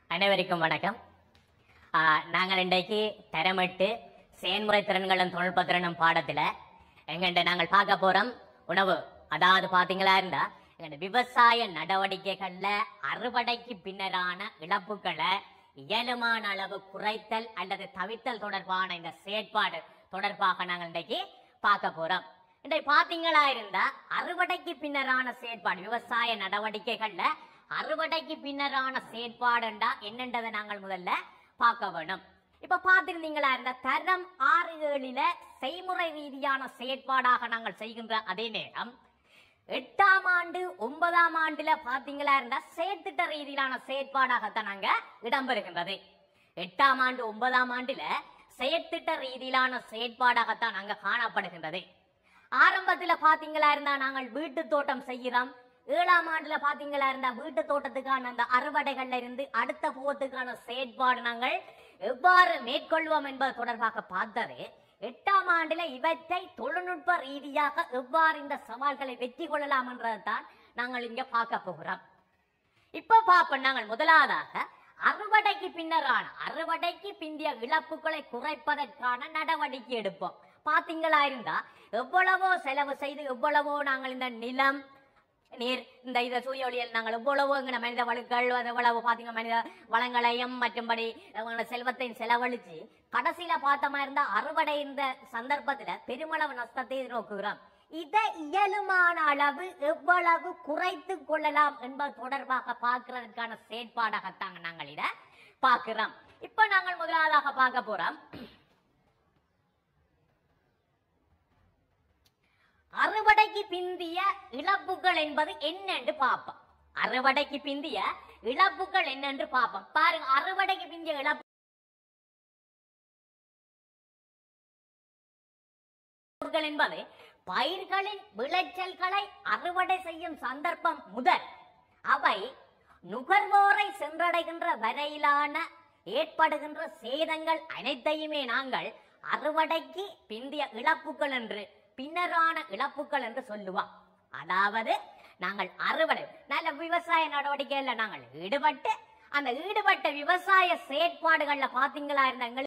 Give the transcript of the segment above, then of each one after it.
அனைவருக்கும் வணக்கம் ஆ, நாங்கள் இன்றைக்கு தரமிட்டு செயன்முறை திறன்களும் தொழில்நுட்ப திறனும் பாடத்துல எங்கண்ட நாங்கள் பார்க்க போறோம் உணவு அதாவது பாத்தீங்களா இருந்தா எங்கண்ட விவசாய நடவடிக்கைகள்ல அறுவடைக்கு பின்னரான இழப்புகளை இயலுமான அளவு குறைத்தல் அல்லது தவிர்த்தல் தொடர்பான இந்த செயற்பாடு தொடர்பாக நாங்கள் இன்றைக்கு பார்க்க போறோம் இன்றைக்கு பாத்தீங்களா இருந்தா அறுவடைக்கு பின்னரான செயற்பாடு விவசாய நடவடிக்கைகள்ல அறுவடைக்கு பின்னரான செயற்பாடுண்டா என்னன்றதை நாங்கள் முதல்ல பார்க்க வேணும் இப்ப பார்த்திருந்தீங்களா இருந்த தரம் ஆறு ஏழில செய்முறை ரீதியான செயற்பாடாக நாங்கள் செய்கின்ற அதே நேரம் எட்டாம் ஆண்டு ஒன்பதாம் ஆண்டுல பாத்தீங்களா இருந்தா செயற்திட்ட ரீதியிலான செயற்பாடாகத்தான் நாங்க இடம்பெறுகின்றது எட்டாம் ஆண்டு ஒன்பதாம் ஆண்டுல செயற்திட்ட ரீதியிலான செயற்பாடாகத்தான் நாங்க காணப்படுகின்றது ஆரம்பத்துல பாத்தீங்களா இருந்தா நாங்கள் வீட்டு தோட்டம் செய்கிறோம் ஏழாம் ஆண்டுல பாத்தீங்களா இருந்தா வீட்டு தோட்டத்துக்கான அந்த அறுவடைகள்ல இருந்து அடுத்த போகத்துக்கான செயற்பாடு நாங்கள் எவ்வாறு மேற்கொள்வோம் என்பது தொடர்பாக பார்த்தது எட்டாம் ஆண்டுல இவற்றை தொழில்நுட்ப ரீதியாக எவ்வாறு இந்த சவால்களை வெற்றி கொள்ளலாம் என்றதான் நாங்கள் இங்க பார்க்க போகிறோம் இப்ப பாப்போம் நாங்கள் முதலாவதாக அறுவடைக்கு பின்னரான அறுவடைக்கு பிந்திய இழப்புகளை குறைப்பதற்கான நடவடிக்கை எடுப்போம் பாத்தீங்களா இருந்தா எவ்வளவோ செலவு செய்து எவ்வளவோ நாங்கள் இந்த நிலம் நீர் இந்த இத சூரிய ஒளியில் நாங்கள் எவ்வளவோ எங்கட மனித வளங்கள் அது எவ்வளவு பாத்தீங்க மனித வளங்களையும் மற்றும்படி எங்களோட செல்வத்தையும் செலவழிச்சு கடைசியில பார்த்தமா இருந்தா அறுவடை இந்த சந்தர்ப்பத்துல பெருமளவு நஷ்டத்தை எதிர்நோக்குகிறோம் இதை இயலுமான அளவு எவ்வளவு குறைத்து கொள்ளலாம் என்பது தொடர்பாக பார்க்கிறதுக்கான செயற்பாடாகத்தாங்க நாங்கள் இத பார்க்கிறோம் இப்ப நாங்கள் முதலாவதாக பார்க்க போறோம் அறுவடைக்கு பிந்திய இழப்புகள் என்பது என்னென்று பார்ப்போம் அறுவடைக்கு பிந்திய இழப்புகள் என்னென்று பார்ப்போம் பாருங்க அறுவடைக்கு பிந்திய இழப்புகள் என்பது பயிர்களின் விளைச்சல்களை அறுவடை செய்யும் சந்தர்ப்பம் முதல் அவை நுகர்வோரை சென்றடைகின்ற வரையிலான ஏற்படுகின்ற சேதங்கள் அனைத்தையுமே நாங்கள் அறுவடைக்கு பிந்திய இழப்புகள் என்று பின்னரான இழப்புகள் என்று சொல்லுவோம் அதாவது நாங்கள் அறுவடை நல்ல விவசாய நடவடிக்கைகள்ல நாங்கள் ஈடுபட்டு அந்த ஈடுபட்ட விவசாய செயற்பாடுகள்ல பாத்தீங்களா இருந்த எங்களுக்கு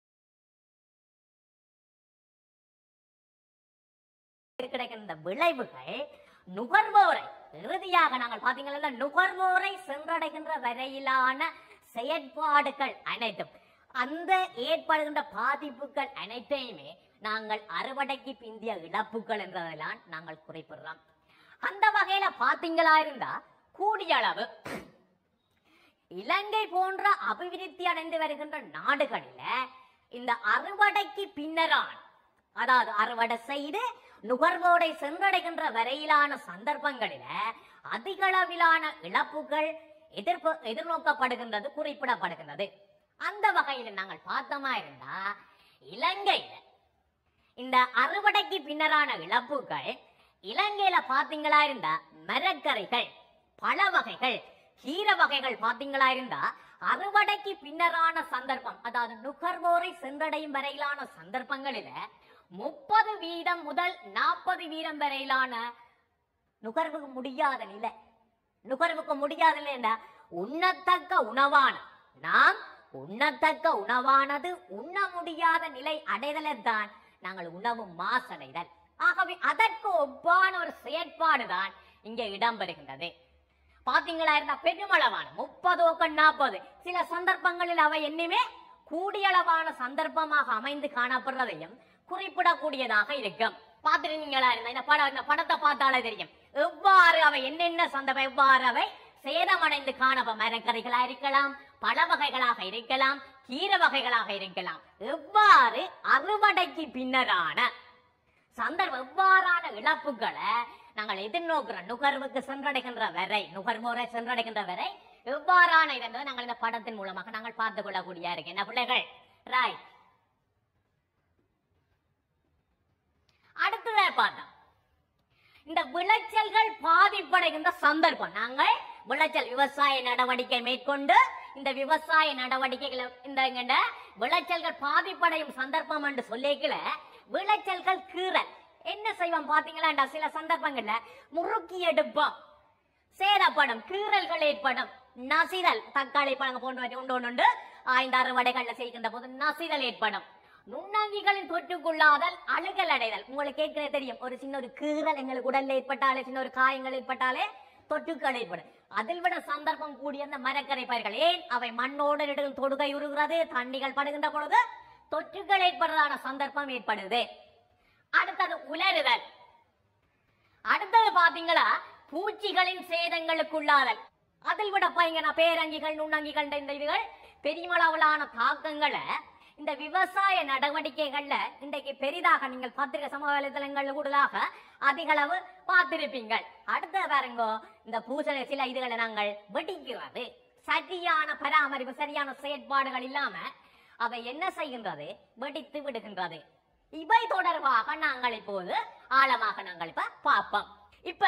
கிடைக்கின்ற விளைவுகள் நுகர்வோரை இறுதியாக நாங்கள் பாத்தீங்கன்னா நுகர்வோரை சென்றடைகின்ற வரையிலான செயற்பாடுகள் அனைத்தும் அந்த ஏற்படுகின்ற பாதிப்புகள் அனைத்தையுமே நாங்கள் அறுவடைக்கு பிந்திய இழப்புகள் என்றதெல்லாம் நாங்கள் குறிப்பிடுறோம் அந்த வகையில பாத்தீங்களா இருந்தா கூடிய அளவு இலங்கை போன்ற அபிவிருத்தி அடைந்து வருகின்ற நாடுகளில இந்த அறுவடைக்கு பின்னரான் அதாவது அறுவடை செய்து நுகர்வோரை சென்றடைகின்ற வரையிலான சந்தர்ப்பங்களில அதிக அளவிலான இழப்புகள் எதிர்ப்பு எதிர்நோக்கப்படுகின்றது குறிப்பிடப்படுகின்றது அந்த வகையில் நாங்கள் பார்த்தோமா இருந்தா இலங்கையில இந்த அறுவடைக்கு பின்னரான இழப்புகள் இலங்கையில பாத்தீங்களா இருந்தா மரக்கரைகள் பழ வகைகள் கீரை வகைகள் பாத்தீங்களா இருந்தா அறுவடைக்கு பின்னரான சந்தர்ப்பம் அதாவது நுகர்வோரை சென்றடையும் வரையிலான சந்தர்ப்பங்களில முப்பது வீதம் முதல் நாற்பது வீதம் வரையிலான நுகர்வுக்கு முடியாத நிலை நுகர்வுக்கு முடியாத நிலை உண்ணத்தக்க உணவான நாம் உண்ணத்தக்க உணவானது உண்ண முடியாத நிலை அடைதலைத்தான் நாங்கள் உணவு மாசடைதல் ஆகவே அதற்கு ஒப்பான ஒரு செயற்பாடுதான் இங்கே இடம்பெறுகின்றது பாத்தீங்களா இருந்தா பெருமளவான முப்பது நாற்பது சில சந்தர்ப்பங்களில் அவை என்னுமே கூடியளவான சந்தர்ப்பமாக அமைந்து காணப்படுறதையும் குறிப்பிடக்கூடியதாக இருக்கும் பார்த்துருந்தீங்களா இருந்தா இந்த படம் இந்த படத்தை பார்த்தாலே தெரியும் எவ்வாறு அவை என்னென்ன சந்தர்ப்பம் எவ்வாறு அவை சேதமடைந்து காணப்ப மரக்கறிகளா இருக்கலாம் பழ வகைகளாக இருக்கலாம் கீரை வகைகளாக இருக்கலாம் எவ்வாறு அறுவடைக்கு பின்னரான சந்தர்ப்பம் எவ்வாறான இழப்புகளை நாங்கள் எதிர்நோக்கிறோம் நுகர்வுக்கு சென்றடைகின்ற வரை நுகர்வோரை சென்றடைகின்ற வரை எவ்வாறான இது என்பதை நாங்கள் இந்த படத்தின் மூலமாக நாங்கள் பார்த்து கொள்ளக்கூடிய இருக்கு என்ன பிள்ளைகள் ராய் அடுத்ததை பார்த்தோம் இந்த விளைச்சல்கள் பாதிப்படைகின்ற சந்தர்ப்பம் நாங்கள் விளைச்சல் விவசாய நடவடிக்கை மேற்கொண்டு இந்த விவசாய நடவடிக்கைகளை இந்த இங்கண்ட விளைச்சல்கள் பாதிப்படையும் சந்தர்ப்பம் என்று சொல்லிக்கல விளைச்சல்கள் கீறல் என்ன செய்வோம் பாத்தீங்களா சில சந்தர்ப்பங்கள்ல முறுக்கி எடுப்போம் சேதப்படும் கீறல்கள் ஏற்படும் நசிதல் தக்காளி பழங்க போன்றவற்றை உண்டு ஒன்று உண்டு ஐந்து அறுவடைகள்ல செய்கின்ற போது நசிதல் ஏற்படும் நுண்ணங்கிகளின் தொற்றுக்குள்ளாதல் அழுகல் அடைதல் உங்களுக்கு ஏற்கனவே தெரியும் ஒரு சின்ன ஒரு கீறல் எங்களுக்கு உடல்ல ஏற்பட்டாலே சின்ன ஒரு காயங்கள் ஏற்பட்டாலே தொற்றுக்கள் ஏற்படும் அதில் விட சந்தர்ப்பம் கூடிய அந்த மரக்கரை பயிர்கள் ஏன் அவை மண்ணோடு நெடுகில் தொடுகை உருகிறது தண்ணிகள் படுகின்ற பொழுது தொற்றுகள் ஏற்படுறதான சந்தர்ப்பம் ஏற்படுது அடுத்தது உலருதல் அடுத்தது பாத்தீங்களா பூச்சிகளின் சேதங்களுக்குள்ளாதல் அதில் விட பயங்கர பேரங்கிகள் நுண்ணங்கிகள் இந்த இதுகள் பெரியமளவிலான தாக்கங்களை இந்த விவசாய நடவடிக்கைகள்ல இன்றைக்கு பெரிதாக நீங்கள் பத்திரிகை சமூக வலைதளங்கள் கூடுதலாக அதிக அளவு பார்த்திருப்பீங்கள் அடுத்த பாருங்க இந்த பூசண சில இதுகளை நாங்கள் வெடிக்கிறது சரியான பராமரிப்பு சரியான செயற்பாடுகள் இல்லாம அவை என்ன செய்கின்றது வெடித்து விடுகின்றது இவை தொடர்பாக நாங்கள் இப்போது ஆழமாக நாங்கள் இப்ப பார்ப்போம் இப்ப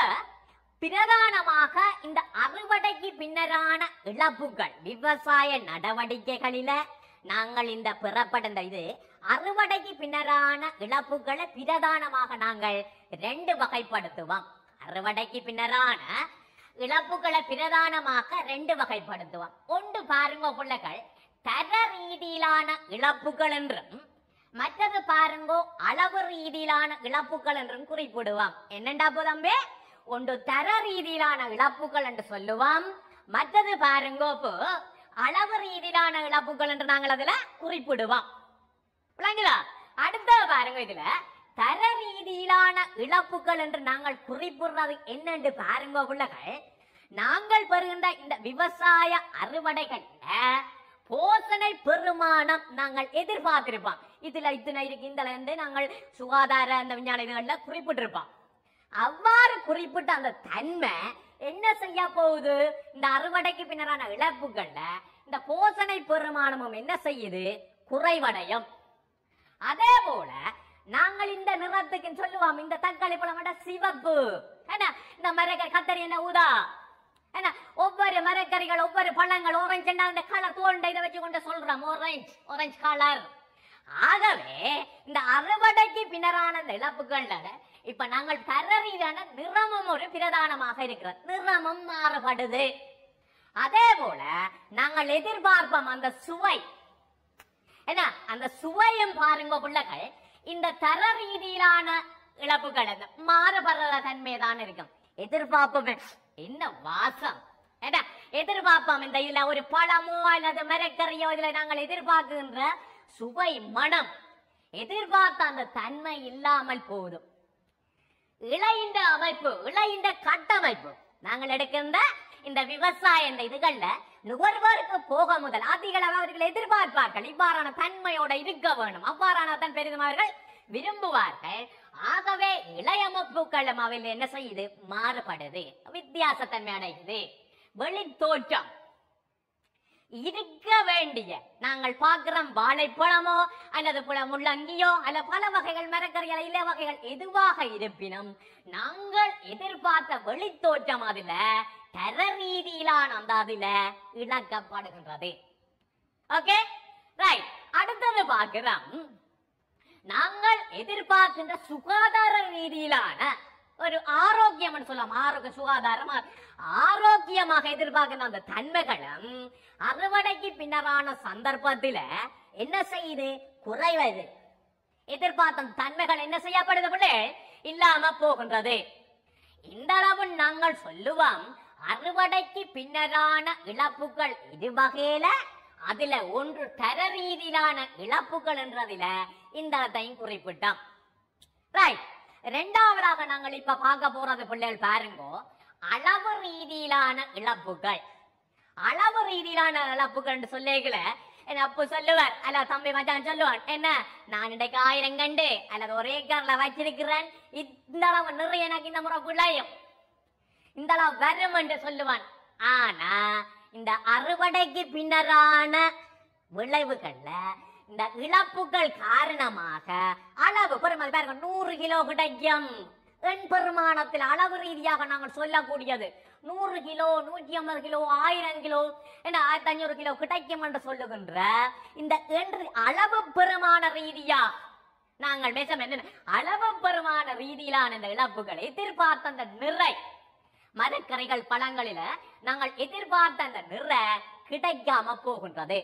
பிரதானமாக இந்த அறுவடைக்கு பின்னரான இழப்புகள் விவசாய நடவடிக்கைகளில நாங்கள் இந்த பெறப்பட்ட இது அறுவடைக்கு பின்னரான இழப்புகளை பிரதானமாக நாங்கள் ரெண்டு வகைப்படுத்துவோம் அறுவடைக்கு பின்னரான இழப்புகளை பிரதானமாக ரெண்டு வகைப்படுத்துவோம் ஒன்று பாருங்க பிள்ளைகள் தர ரீதியிலான இழப்புகள் என்றும் மற்றது பாருங்கோ அளவு ரீதியிலான இழப்புகள் என்றும் குறிப்பிடுவோம் என்னண்டா போதம்பே ஒன்று தர ரீதியிலான இழப்புகள் என்று சொல்லுவோம் மற்றது பாருங்கோ இப்போ அளவு ரீதியிலான இழப்புகள் என்று நாங்கள் அதுல குறிப்பிடுவோம் விளங்குதா அடுத்த பாருங்க இதுல தர ரீதியிலான இழப்புகள் என்று நாங்கள் குறிப்பிடுறது என்னன்னு பாருங்க பிள்ளைகள் நாங்கள் பெறுகின்ற இந்த விவசாய அறுவடைகள்ல போசனை பெருமானம் நாங்கள் எதிர்பார்த்திருப்போம் இதுல இத்தனை இருக்கு இந்த இருந்து நாங்கள் சுகாதார அந்த விஞ்ஞான இதுகள்ல குறிப்பிட்டிருப்போம் அவ்வாறு குறிப்பிட்ட அந்த தன்மை என்ன செய்ய போகுது இந்த அறுவடைக்கு பின்னரான இழப்புகள்ல இந்த போசனை பெருமானமும் என்ன செய்யுது குறைவடையும் அதே போல நாங்கள் இந்த நிறத்துக்கு சொல்லுவோம் இந்த தக்காளி பழம் விட சிவப்பு என்ன இந்த மரக்கறி கத்தரி என்ன ஊதா என்ன ஒவ்வொரு மரக்கறிகள் ஒவ்வொரு பழங்கள் orange என்ன அந்த கலர் தோண்ட இதை வச்சு கொண்டு சொல்றோம் orange orange கலர் ஆகவே இந்த அறுவடைக்கு பின்னரான இந்த இழப்புகள்ல இப்ப நாங்கள் தரறீதான நிறமும் ஒரு பிரதானமாக இருக்கிறது நிறமும் மாறுபடுது அதே போல நாங்கள் எதிர்பார்ப்போம் அந்த சுவை என்ன அந்த சுவையும் பாருங்க பிள்ளைகள் இந்த தர ரீதியிலான இழப்புகள் அந்த மாறுபடுற தன்மை தான் இருக்கும் எதிர்பார்ப்போம் என்ன வாசம் என்ன எதிர்பார்ப்போம் இந்த இதுல ஒரு பழமோ அல்லது மரக்கறியோ இதுல நாங்கள் எதிர்பார்க்கின்ற சுவை மனம் எதிர்பார்த்த அந்த தன்மை இல்லாமல் போதும் இளைந்த அமைப்பு இளைந்த கட்டமைப்பு நாங்கள் எடுக்கின்ற இந்த விவசாய இந்த இதுகள்ல நுகர்வோருக்கு போக முதல் அதிகளவு அவர்கள் எதிர்பார்ப்பார்கள் இவ்வாறான தன்மையோட இருக்க வேணும் அவ்வாறான தன் பெரிதும் அவர்கள் விரும்புவார்கள் ஆகவே இளையமைப்புகளும் அவையில் என்ன செய்யுது மாறுபடுது வித்தியாசத்தன்மை அடையுது வெளித்தோற்றம் இருக்க வேண்டிய நாங்கள் பார்க்கிறோம் வாழைப்பழமோ அல்லது புல முள்ளங்கியோ அல்ல பல வகைகள் மரக்கறிகள் இலை வகைகள் எதுவாக இருப்பினும் நாங்கள் எதிர்பார்த்த வெளித்தோற்றம் அதுல தர ரீதியிலான அந்த அதுல இழக்கப்படுகின்றது ஓகே ரைட் அடுத்தது பார்க்கிறோம் நாங்கள் எதிர்பார்க்கின்ற சுகாதார ரீதியிலான ஒரு ஆரோக்கியம் சொல்லலாம் ஆரோக்கிய சுகாதாரமா ஆரோக்கியமாக எதிர்பார்க்கிற அந்த தன்மைகளும் அறுவடைக்கு பின்னரான சந்தர்ப்பத்தில என்ன செய்யுது குறைவது எதிர்பார்த்த அந்த தன்மைகள் என்ன செய்யப்படுது பிள்ளை இல்லாம போகின்றது இந்த அளவு நாங்கள் சொல்லுவோம் அறுவடைக்கு பின்னரான இழப்புகள் இது வகையில அதுல ஒன்று தர ரீதியிலான இழப்புகள் என்றதுல இந்த இடத்தையும் குறிப்பிட்டோம் ரைட் ரெண்டாவதாக நாங்கள் இப்ப பார்க்க போறது பிள்ளைகள் பாருங்கோ அளவு ரீதியிலான இழப்புகள் அளவு ரீதியிலான இழப்புகள் சொல்லேகல என் அப்பு சொல்லுவார் அல்ல தம்பி மச்சான் சொல்லுவான் என்ன நான் இன்றைக்கு ஆயிரம் கண்டு அல்லது ஒரே ஏக்கர்ல வச்சிருக்கிறேன் இந்த அளவு நிறைய எனக்கு இந்த முறை பிள்ளையும் இந்த அளவு வரும் என்று சொல்லுவான் ஆனா இந்த அறுவடைக்கு பின்னரான விளைவுகள்ல இந்த இழப்புகள் காரணமாக அளவு பெருமதி பாருங்க நூறு கிலோ கிடைக்கும் எண் பெருமானத்தில் அளவு ரீதியாக நாங்கள் சொல்லக்கூடியது நூறு கிலோ நூற்றி ஐம்பது கிலோ ஆயிரம் கிலோ என்ன ஆயிரத்தி ஐநூறு கிலோ கிடைக்கும் என்று சொல்லுகின்ற இந்த எண் அளவு பெருமான ரீதியா நாங்கள் பேச என்ன அளவு பெருமான ரீதியிலான இந்த இழப்புகள் எதிர்பார்த்த அந்த நிறை மரக்கறிகள் பழங்களில நாங்கள் எதிர்பார்த்த அந்த நிற கிடைக்காம போகின்றது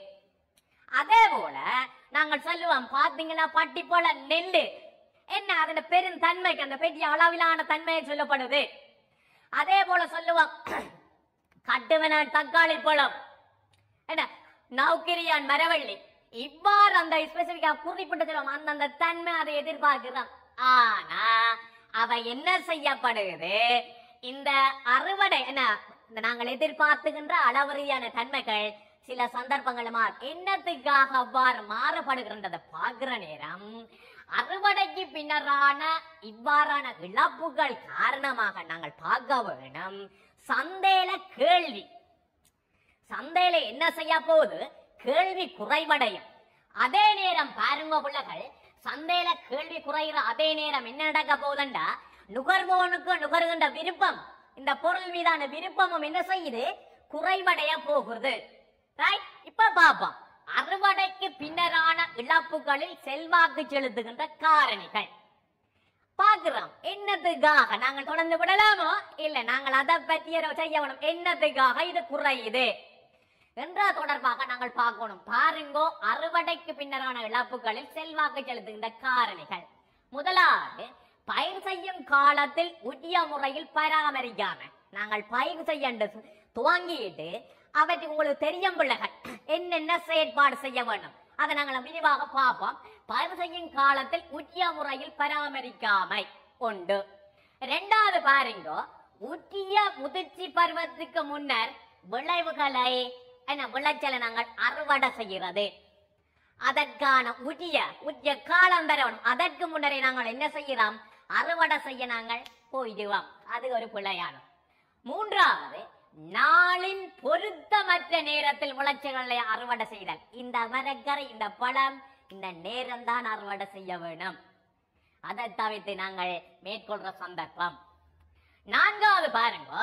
அதே போல நாங்கள் சொல்லுவோம் பாத்தீங்கன்னா பட்டி போல நெல்லு என்ன அதன் பெருந்தன்மைக்கு அந்த பெரிய அளவிலான தன்மையை சொல்லப்படுது அதே போல சொல்லுவோம் கட்டுவனான் தக்காளி பழம் என்ன நௌக்கிரியான் மரவள்ளி இவ்வாறு அந்த ஸ்பெசிபிக்கா குறிப்பிட்டு சொல்லுவோம் அந்தந்த தன்மை அதை எதிர்பார்க்கிறோம் ஆனா அவை என்ன செய்யப்படுது இந்த அறுவடை என்ன இந்த நாங்கள் எதிர்பார்த்துகின்ற அளவரியான தன்மைகள் சில சந்தர்ப்பங்களுமா என்னத்துக்காக அவ்வாறு மாறுபடுகின்றதை பார்க்கிற நேரம் அறுவடைக்கு பின்னரான இவ்வாறான இழப்புகள் காரணமாக நாங்கள் பார்க்க வேணும் சந்தையில கேள்வி சந்தையில என்ன செய்ய போகுது கேள்வி குறைவடையும் அதே நேரம் பாருங்க பிள்ளைகள் சந்தையில கேள்வி குறைகிற அதே நேரம் என்ன நடக்க போகுதுண்டா நுகர்வோனுக்கு நுகர்கின்ற விருப்பம் இந்த பொருள் மீதான விருப்பமும் என்ன செய்யுது குறைவடைய போகிறது ரைட் இப்ப பாப்போம் அறுவடைக்கு பின்னரான இழப்புகளில் செல்வாக்கு செலுத்துகின்ற காரணிகள் பார்க்கிறோம் என்னத்துக்காக நாங்கள் தொடர்ந்து விடலாமோ இல்ல நாங்கள் அதை பற்றி செய்ய வேணும் என்னத்துக்காக இது குறையுது என்ற தொடர்பாக நாங்கள் பார்க்கணும் பாருங்கோ அறுவடைக்கு பின்னரான இழப்புகளில் செல்வாக்கு செலுத்துகின்ற காரணிகள் முதலாவது பயிர் செய்யும் காலத்தில் உரிய முறையில் பராமரிக்காம நாங்கள் பயிர் செய்ய துவங்கிட்டு அவற்றை உங்களுக்கு தெரியும் பிள்ளைகள் என்னென்ன செயற்பாடு செய்ய வேண்டும் அதை நாங்கள் விரிவாக பார்ப்போம் பயிர் செய்யும் காலத்தில் உரிய முறையில் பராமரிக்காமை உண்டு ரெண்டாவது பாருங்க உரிய முதிர்ச்சி பருவத்துக்கு முன்னர் விளைவுகளை என்ன விளைச்சலை நாங்கள் அறுவடை செய்கிறது அதற்கான உரிய உரிய காலம் வரணும் அதற்கு முன்னரே நாங்கள் என்ன செய்யலாம் அறுவடை செய்ய நாங்கள் போயிடுவோம் அது ஒரு பிள்ளையானம் மூன்றாவது நாளின் பொருத்தமற்ற நேரத்தில் விளைச்சல்களை அறுவடை செய்தல் இந்த மரக்கரை இந்த பழம் இந்த நேரம் தான் அறுவடை செய்ய வேணும் அதை தவிர்த்து நாங்கள் மேற்கொள்ற சந்தர்ப்பம் நான்காவது பாருங்க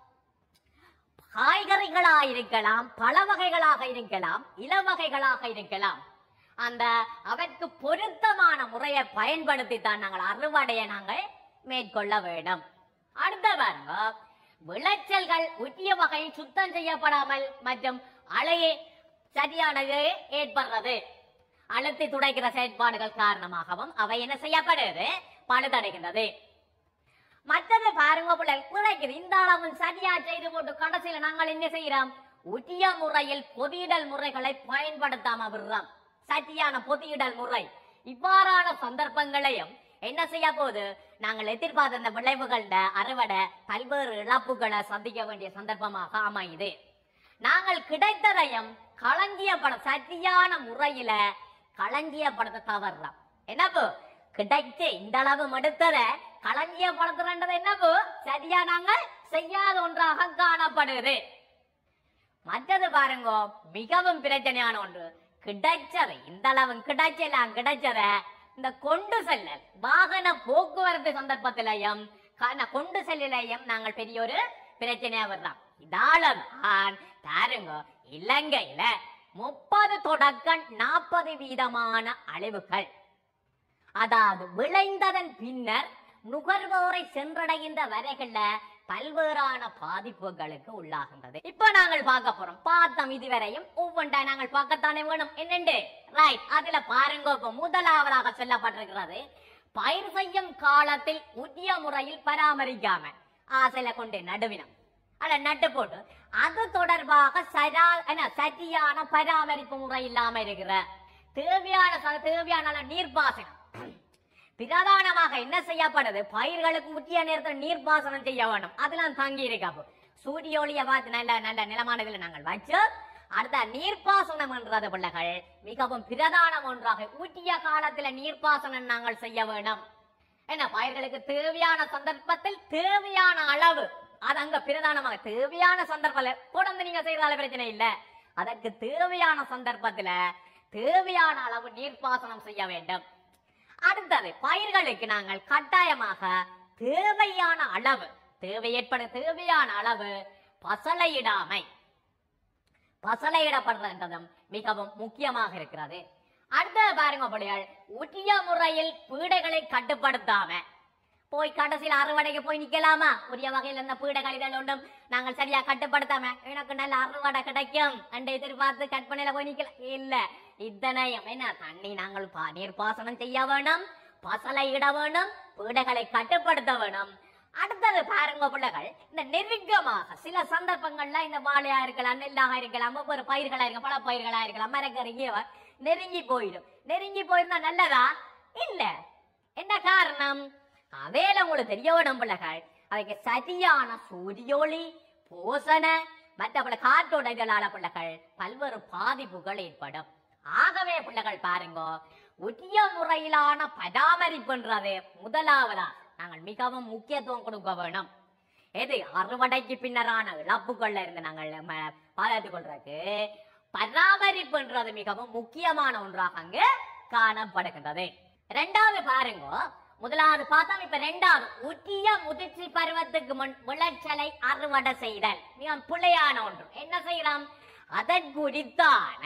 காய்கறிகளாக இருக்கலாம் பழ வகைகளாக இருக்கலாம் இளவகைகளாக இருக்கலாம் அந்த அவற்கு பொருத்தமான முறையை பயன்படுத்தி தான் நாங்கள் அறுவடையை நாங்கள் மேற்கொள்ள வேண்டும் அடுத்த பாருங்க விளைச்சல்கள் உரிய வகையில் சுத்தம் செய்யப்படாமல் மற்றும் அலையே சரியானது ஏற்படுறது அழுத்தி துடைக்கிற செயற்பாடுகள் காரணமாகவும் அவை என்ன செய்யப்படுது பழுதடைகின்றது மற்றது பாருங்க பிள்ளை குறைக்குது இந்த அளவு சரியா செய்து போட்டு கடைசியில நாங்கள் என்ன செய்யறோம் உரிய முறையில் பொதியிடல் முறைகளை பயன்படுத்தாம விடுறோம் சரியான பொதியிடல் முறை இவ்வாறான சந்தர்ப்பங்களையும் என்ன செய்ய போகுது நாங்கள் எதிர்பார்த்த இந்த விளைவுகள அறுவடை பல்வேறு இழப்புகளை சந்திக்க வேண்டிய சந்தர்ப்பமாக அமையுது நாங்கள் கிடைத்ததையும் களஞ்சியப்பட சரியான முறையில களஞ்சியப்படுத்த தவறுறோம் என்னப்போ கிடைச்சு இந்த அளவு எடுத்தத களஞ்சியப்படுத்துறன்றது என்னப்போ சரியா நாங்கள் செய்யாத ஒன்றாக காணப்படுது மற்றது பாருங்க மிகவும் பிரச்சனையான ஒன்று கிடைச்சது இந்த அளவு கிடைச்சலாம் கிடைச்சத இந்த கொண்டு செல்லல் வாகன போக்குவரத்து சந்தர்ப்பத்திலையும் க- கொண்டு செல்லிலையும் நாங்கள் பெரிய ஒரு பிரச்சனையா வர்றோம் இதால தான் பாருங்க இலங்கையில முப்பது தொடக்கம் நாற்பது வீதமான அழிவுகள் அதாவது விளைந்ததன் பின்னர் நுகர்வோரை சென்றடைகின்ற வரைகள்ல பல்வேறான பாதிப்புகளுக்கு உள்ளாகின்றது இப்ப நாங்கள் பார்க்க போறோம் பார்த்தோம் இதுவரையும் ஒவ்வொன்றா நாங்கள் பார்க்கத்தானே வேணும் என்னண்டு ரைட் அதுல பாருங்க இப்ப முதலாவதாக சொல்லப்பட்டிருக்கிறது பயிர் செய்யும் காலத்தில் உரிய முறையில் பராமரிக்காம ஆசையில கொண்டு நடுவினம் அத நட்டு போட்டு அது தொடர்பாக சரா என்ன சரியான பராமரிப்பு முறை இல்லாம இருக்கிற தேவையான ச- தேவையான அளவு நீர்ப்பாசனம் பிரதானமாக என்ன செய்யப்படுது பயிர்களுக்கு முக்கிய நேரத்தில் நீர்ப்பாசனம் செய்ய வேண்டும் அதெல்லாம் தங்கி இருக்காப்பு சூரிய ஒளியை பார்த்து நல்ல நல்ல நிலமானதில் நாங்கள் வச்சு அடுத்த நீர்ப்பாசனம் என்றது பிள்ளைகள் மிகவும் பிரதானம் ஒன்றாக ஊட்டிய காலத்துல நீர்ப்பாசனம் நாங்கள் செய்ய வேணும் என்ன பயிர்களுக்கு தேவையான சந்தர்ப்பத்தில் தேவையான அளவு அது அங்க பிரதானமாக தேவையான சந்தர்ப்பத்தில் தொடர்ந்து நீங்க செய்யறால பிரச்சனை இல்ல அதற்கு தேவையான சந்தர்ப்பத்துல தேவையான அளவு நீர்ப்பாசனம் செய்ய வேண்டும் அடுத்தது பயிர்களுக்கு நாங்கள் கட்டாயமாக தேவையான அளவு தேவை ஏற்பட தேவையான அளவு பசலையிடாமை பசலையிடப்படுறதுன்றதும் மிகவும் முக்கியமாக இருக்கிறது அடுத்த பாருங்க அப்படியால் உரிய முறையில் பீடைகளை கட்டுப்படுத்தாம போய் கடைசியில் அறுவடைக்கு போய் நிக்கலாமா உரிய வகையில் இந்த பீட கழிதல் ஒன்றும் நாங்கள் சரியா கட்டுப்படுத்தாம எனக்கு நல்ல அறுவடை கிடைக்கும் என்று எதிர்பார்த்து கற்பனையில போய் நிக்கல இல்ல இத்தனையும் என்ன தண்ணி நாங்கள் பா- நீர் பாசனம் செய்ய வேணும் பசலை இட வேணும் பீடைகளை கட்டுப்படுத்த வேணும் அடுத்தது பாருங்க பிள்ளைகள் இந்த நெருக்கமாக சில சந்தர்ப்பங்கள்ல இந்த வாழையா இருக்கலாம் நெல்லாக இருக்கலாம் ஒவ்வொரு பயிர்களா இருக்கலாம் பல பயிர்களா இருக்கலாம் மரக்கறிங்க நெருங்கி போயிடும் நெருங்கி போயிருந்தா நல்லதா இல்ல என்ன காரணம் அவையில உங்களுக்கு தெரிய வேணும் பிள்ளைகள் அவைக்கு சரியான சூரியோளி போசன மற்றபடி காற்றோடைகளால பிள்ளைகள் பல்வேறு பாதிப்புகள் ஏற்படும் ஆகவே பிள்ளைகள் பாருங்க உரிய முறையிலான பராமரிப்புன்றது முதலாவதா நாங்கள் மிகவும் முக்கியத்துவம் கொடுக்க வேணும் எது அறுவடைக்கு பின்னரான இழப்புகள்ல இருந்து நாங்கள் ம- பாதுகாத்துக் கொள்றதுக்கு பராமரிப்புன்றது மிகவும் முக்கியமான ஒன்றாக அங்கு காணப்படுகின்றது ரெண்டாவது பாருங்க முதலாவது பார்த்தோம் இப்ப ரெண்டாவது உரிய முதிர்ச்சி பருவத்துக்கு முன் விளைச்சலை அறுவடை செய்தல் மிக பிழையான ஒன்று என்ன செய்யலாம் அதற்குறித்தான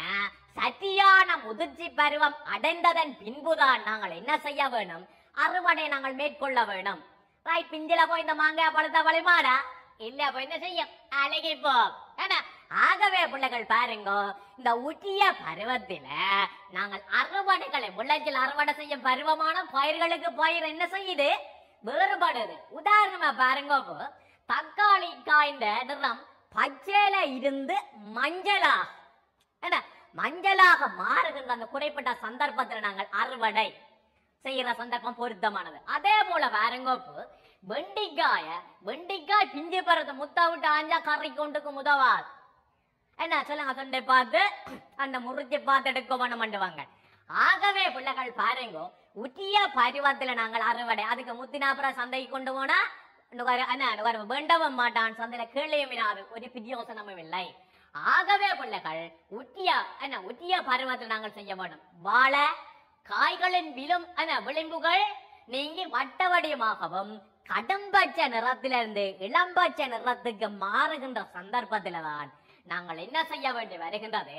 சரியான முதிர்ச்சி பருவம் அடைந்ததன் பின்புதான் நாங்கள் என்ன செய்ய வேணும் அறுவடை நாங்கள் மேற்கொள்ள வேணும் ரைட் பிஞ்சில போய் இந்த மாங்காய் பழுத்த வழிமாடா இல்ல அப்ப என்ன செய்யும் அழகி போ ஏன்னா ஆகவே பிள்ளைகள் பாருங்க இந்த உரிய பருவத்தில நாங்கள் அறுவடைகளை விளைச்சல் அறுவடை செய்யும் பருவமான பயிர்களுக்கு பயிர் என்ன செய்யுது வேறுபடுது உதாரணமா பாருங்க இப்போ தக்காளி காய்ந்த நிறம் பச்சையில இருந்து மஞ்சளா என்ன மஞ்சளாக மாறுகின்ற அந்த குறைப்பட்ட சந்தர்ப்பத்தில் நாங்கள் அறுவடை செய்யற சந்தர்ப்பம் பொருத்தமானது அதே போல பாருங்க இப்போ வெண்டிக்காய வெண்டிக்காய் பிஞ்சு பருவத்தை முத்த விட்டு ஆஞ்சா கறி கொண்டுக்கு முதவாது என்ன சொல்லுங்க தொண்டை பார்த்து அந்த முறிச்சு பார்த்து எடுக்க வேணும்ண்டுவாங்க ஆகவே பிள்ளைகள் பாருங்க உரிய பருவத்துல நாங்கள் அறுவடை அதுக்கு முத்தினாப்புற சந்தைக்கு கொண்டு போனா நுகர- என்ன, நுகர வேண்டவும் மாட்டான் சந்தையில கீழையும் இராது ஒரு பிரயோசனமும் இல்லை ஆகவே பிள்ளைகள் உத்திய என்ன உத்திய பருவத்தில் நாங்கள் செய்ய வேண்டும் வாழை காய்களின் விலும் என்ன விளிம்புகள் நீங்கி வட்ட வடிவமாகவும் கடும்பச்சை நிறத்திலிருந்து இளம்பச்சை நிறத்துக்கு மாறுகின்ற சந்தர்ப்பத்தில தான் நாங்கள் என்ன செய்ய வேண்டி வருகின்றது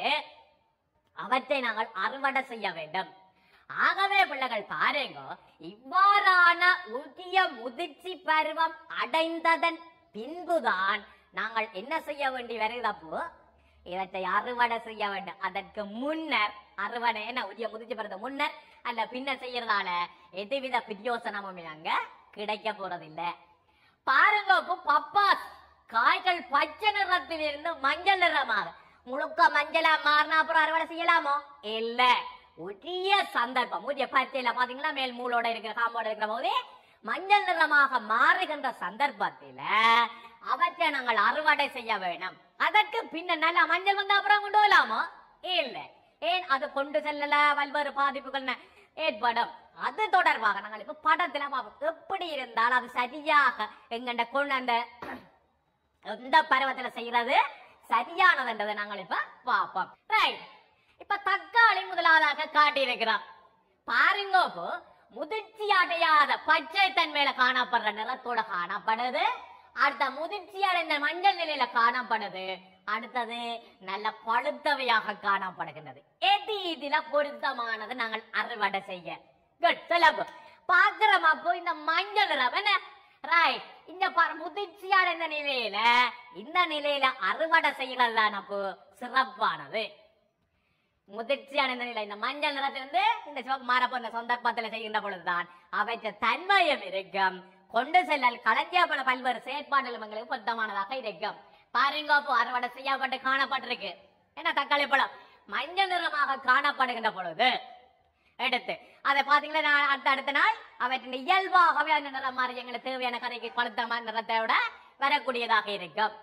அவற்றை நாங்கள் அறுவடை செய்ய வேண்டும் ஆகவே பிள்ளைகள் பாருங்க இவ்வாறான உரிய முதிர்ச்சி பருவம் அடைந்ததன் பின்புதான் நாங்கள் என்ன செய்ய வேண்டி வருகிறப்போ இவற்றை அறுவடை செய்ய வேண்டும் அதற்கு முன்னர் அறுவடை என்ன உரிய முதிர்ச்சி பருவம் முன்னர் அல்ல பின்னர் செய்யறதால எதுவித பிரயோசனமும் அங்க கிடைக்க போறதில்லை பாருங்க இப்போ பப்பாஸ் காய்கள் பச்சை நிறத்தில் இருந்து மஞ்சள் நிறமாக முழுக்க மஞ்சளா மாறினா அப்புறம் அறுவடை செய்யலாமோ இல்ல உரிய சந்தர்ப்பம் உரிய பச்சையில பாத்தீங்களா மேல் மூளோட இருக்கிற காம்போட இருக்கிற போது மஞ்சள் நிறமாக மாறுகின்ற சந்தர்ப்பத்தில அவற்றை நாங்கள் அறுவடை செய்ய வேணும் அதற்கு பின்ன நல்லா மஞ்சள் வந்த அப்புறம் கொண்டு வரலாமோ இல்ல ஏன் அது கொண்டு செல்லல பல்வேறு பாதிப்புகள் ந- ஏற்படும் அது தொடர்பாக நாங்கள் இப்ப படத்துல பார்ப்போம். எப்படி இருந்தால் அது சரியாக எங்கண்ட கொண்டு அந்த எந்த பருவத்துல செய்யறது சரியானதுன்றதை நாங்கள் இப்ப பார்ப்போம் ரைட் இப்ப தக்காளி முதலாவதாக காட்டியிருக்கிறார் பாருங்க இப்போ முதிர்ச்சி அடையாத பச்சை தன்மையில காணப்படுற நிறத்தோட காணப்படுது அடுத்த முதிர்ச்சி அடைந்த மஞ்சள் நிலையில காணப்படுது அடுத்தது நல்ல பழுத்தவையாக காணப்படுகின்றது எது இதுல பொருத்தமானது நாங்கள் அறுவடை செய்ய குட் சொல்லப்போ பாக்குறோம் அப்போ இந்த மஞ்சள் நிறம் என்ன ரைட் இந்த பாரு முதிர்ச்சி அடைந்த நிலையில இந்த நிலையில அறுவடை செய்யறது தான் அப்போ சிறப்பானது முதிர்ச்சி அடைந்த நிலை இந்த மஞ்சள் நிறத்திலிருந்து இந்த சிவப்பு மாறப்போன்ற சந்தர்ப்பத்துல செய்கின்ற பொழுதுதான் அவற்றை தன்மயம் இருக்கும் கொண்டு செல்லல் களஞ்சியப்பட பல்வேறு செயற்பாடுகள் எங்களுக்கு பொருத்தமானதாக இருக்கும் பாருங்க அப்போ அறுவடை செய்யப்பட்டு காணப்பட்டிருக்கு என்ன தக்காளி பழம் மஞ்சள் நிறமாக காணப்படுகின்ற பொழுது எடுத்து அதை பாத்தீங்கன்னா நான் அடுத்த அடுத்த நாள் அவற்றின் இயல்பாகவே அந்த நிறம் மாறி எங்களுக்கு தேவையான கதைக்கு கொளுத்தமா நிறத்தோட வரக்கூடியதாக இருக்கும்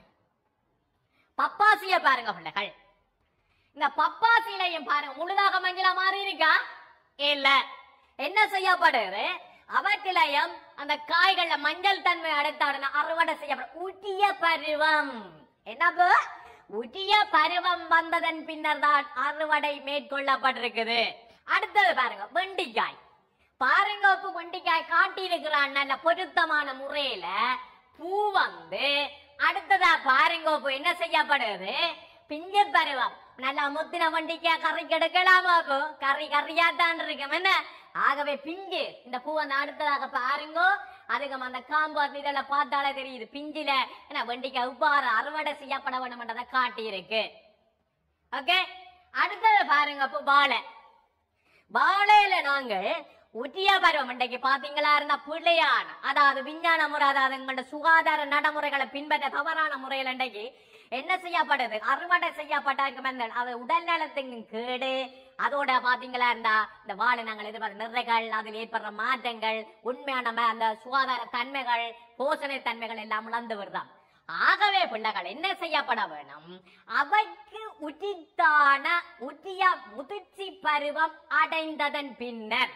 பப்பாசிய பாருங்க பிள்ளைகள் இந்த பப்பாசிலையும் பாருங்க முழுதாக மஞ்சளா மாறி இருக்கா இல்ல என்ன செய்யப்படுது அவற்றிலையும் அந்த காய்கள்ல மஞ்சள் தன்மை அடைத்த உடனே அறுவடை செய்யப்படும் ஊட்டிய பருவம் என்னப்பு ஊட்டிய பருவம் வந்ததன் பின்னர் தான் அறுவடை மேற்கொள்ளப்பட்டிருக்குது அடுத்தது பாருங்க வெண்டிக்காய் பாருங்க இப்ப வெண்டிக்காய் காட்டி இருக்கிறான் நல்ல பொருத்தமான முறையில பூ வந்து அடுத்ததா பாருங்க இப்ப என்ன செய்யப்படுது பிஞ்சு பருவம் நல்லா முத்தின வண்டிக்காய் கறி கெடுக்கலாமா இப்போ கறி கறியா தான் இருக்கும் என்ன ஆகவே பிஞ்சு இந்த பூ வந்து அடுத்ததாக பாருங்க அதுக்கு அந்த காம்பு அந்த இதெல்லாம் பார்த்தாலே தெரியுது பிஞ்சில என்ன வெண்டிக்காய் உப்பாறு அறுவடை செய்யப்பட வேண்டும்ன்றதை காட்டி இருக்கு ஓகே அடுத்தது பாருங்க அப்போ வாழை வாழையில நாங்கள் உத்திய பருவம் இன்றைக்கு பாத்தீங்களா இருந்தா பிள்ளையான அதாவது விஞ்ஞான முறை அதாவது எங்களோட சுகாதார நடைமுறைகளை பின்பற்ற தவறான முறையில் இன்றைக்கு என்ன செய்யப்படுது அறுவடை செய்யப்பட்டிருக்கும் அந்த அது உடல் நலத்துக்கு கேடு அதோட பாத்தீங்களா இருந்தா இந்த வாழை நாங்கள் எதிர்பார்த்த நிறைகள் அதில் ஏற்படுற மாற்றங்கள் உண்மையான ம- அந்த சுகாதார தன்மைகள் போஷணை தன்மைகள் எல்லாம் இழந்து வருதாம் ஆகவே பிள்ளைகள் என்ன செய்யப்பட வேணும் அவைக்கு உச்சித்தான உச்சிய முதிர்ச்சி பருவம் அடைந்ததன் பின்னர்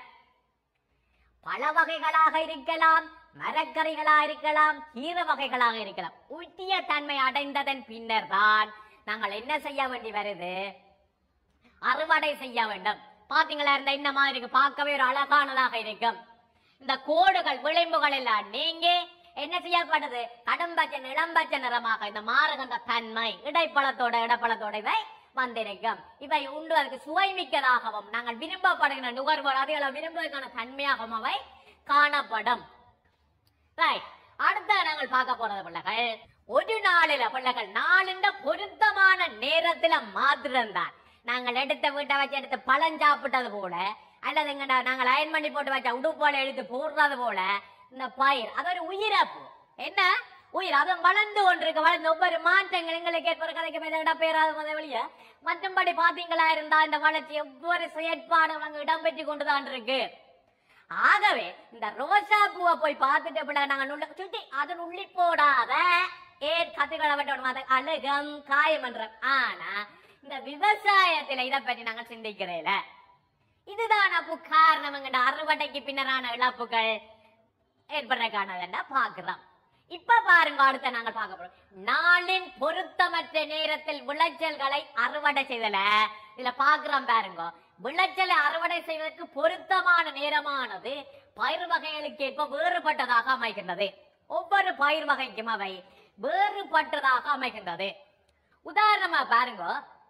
பல வகைகளாக இருக்கலாம் மரக்கறிகளாக இருக்கலாம் கீரை வகைகளாக இருக்கலாம் உச்சிய தன்மை அடைந்ததன் பின்னர் தான் நாங்கள் என்ன செய்ய வேண்டி வருது அறுவடை செய்ய வேண்டும் பாத்தீங்களா இந்த இந்த மாதிரி இருக்கு பார்க்கவே ஒரு அழகானதாக இருக்கும் இந்த கோடுகள் விளிம்புகள் எல்லாம் நீங்க என்ன செய்யப்படுது கடும்பச்சை இளம்பச்சை நிறமாக இந்த மாறுகின்ற தன்மை இடைப்பழத்தோட இடப்பழத்தோட இவை வந்திருக்கும் இவை உண்டு அதுக்கு சுவை மிக்கதாகவும் நாங்கள் விரும்பப்படுகிற நுகர்வோர் அதிகளவு விரும்புவதற்கான தன்மையாகவும் அவை காணப்படும் ரைட் அடுத்த நாங்கள் பார்க்க போறது பிள்ளைகள் ஒரு நாளில பிள்ளைகள் நாளின் பொருத்தமான நேரத்துல மாத்திரம்தான் நாங்கள் எடுத்த வீட்டை வச்சு எடுத்து பழம் சாப்பிட்டது போல அல்லது எங்க நாங்கள் அயன் பண்ணி போட்டு வச்ச உடுப்போல எடுத்து போடுறது போல இந்த பயிர் அது ஒரு உயிரப்பு என்ன உயிர் அதுவும் வளர்ந்து கொண்டிருக்கு வளர்ந்து ஒவ்வொரு மாற்றங்கள் எங்களுக்கு ஏற்படுற கதைக்கு மேல பேராது முதல் வெளிய மற்றும்படி பாத்தீங்களா இருந்தா இந்த வளர்ச்சி ஒவ்வொரு செயற்பாடும் அங்க இடம்பெற்று கொண்டுதான் இருக்கு ஆகவே இந்த ரோசா பூவை போய் பார்த்துட்டு பிள்ளை நாங்க நுள்ள சுட்டி அதன் உள்ளி போடாத ஏன் கத்துக்களை விட்டோம் அது அழுகம் காயம் என்றோம் ஆனா இந்த விவசாயத்துல இதை பற்றி நாங்க சிந்திக்கிறேல இதுதான் அப்போ காரணம் எங்கட அறுவடைக்கு பின்னரான இழப்புகள் ஏற்படுறதுக்கானதுன்னா பாக்குறோம் இப்ப பாருங்க அடுத்த நாங்கள் பார்க்க போறோம் நாளின் பொருத்தமற்ற நேரத்தில் விளைச்சல்களை அறுவடை செய்தல இதுல பாக்குறோம் பாருங்க விளைச்சலை அறுவடை செய்வதற்கு பொருத்தமான நேரமானது பயிர் வகைகளுக்கு ஏற்ப வேறுபட்டதாக அமைகின்றது ஒவ்வொரு பயிர் வகைக்கும் அவை வேறுபட்டதாக அமைகின்றது உதாரணமா பாருங்க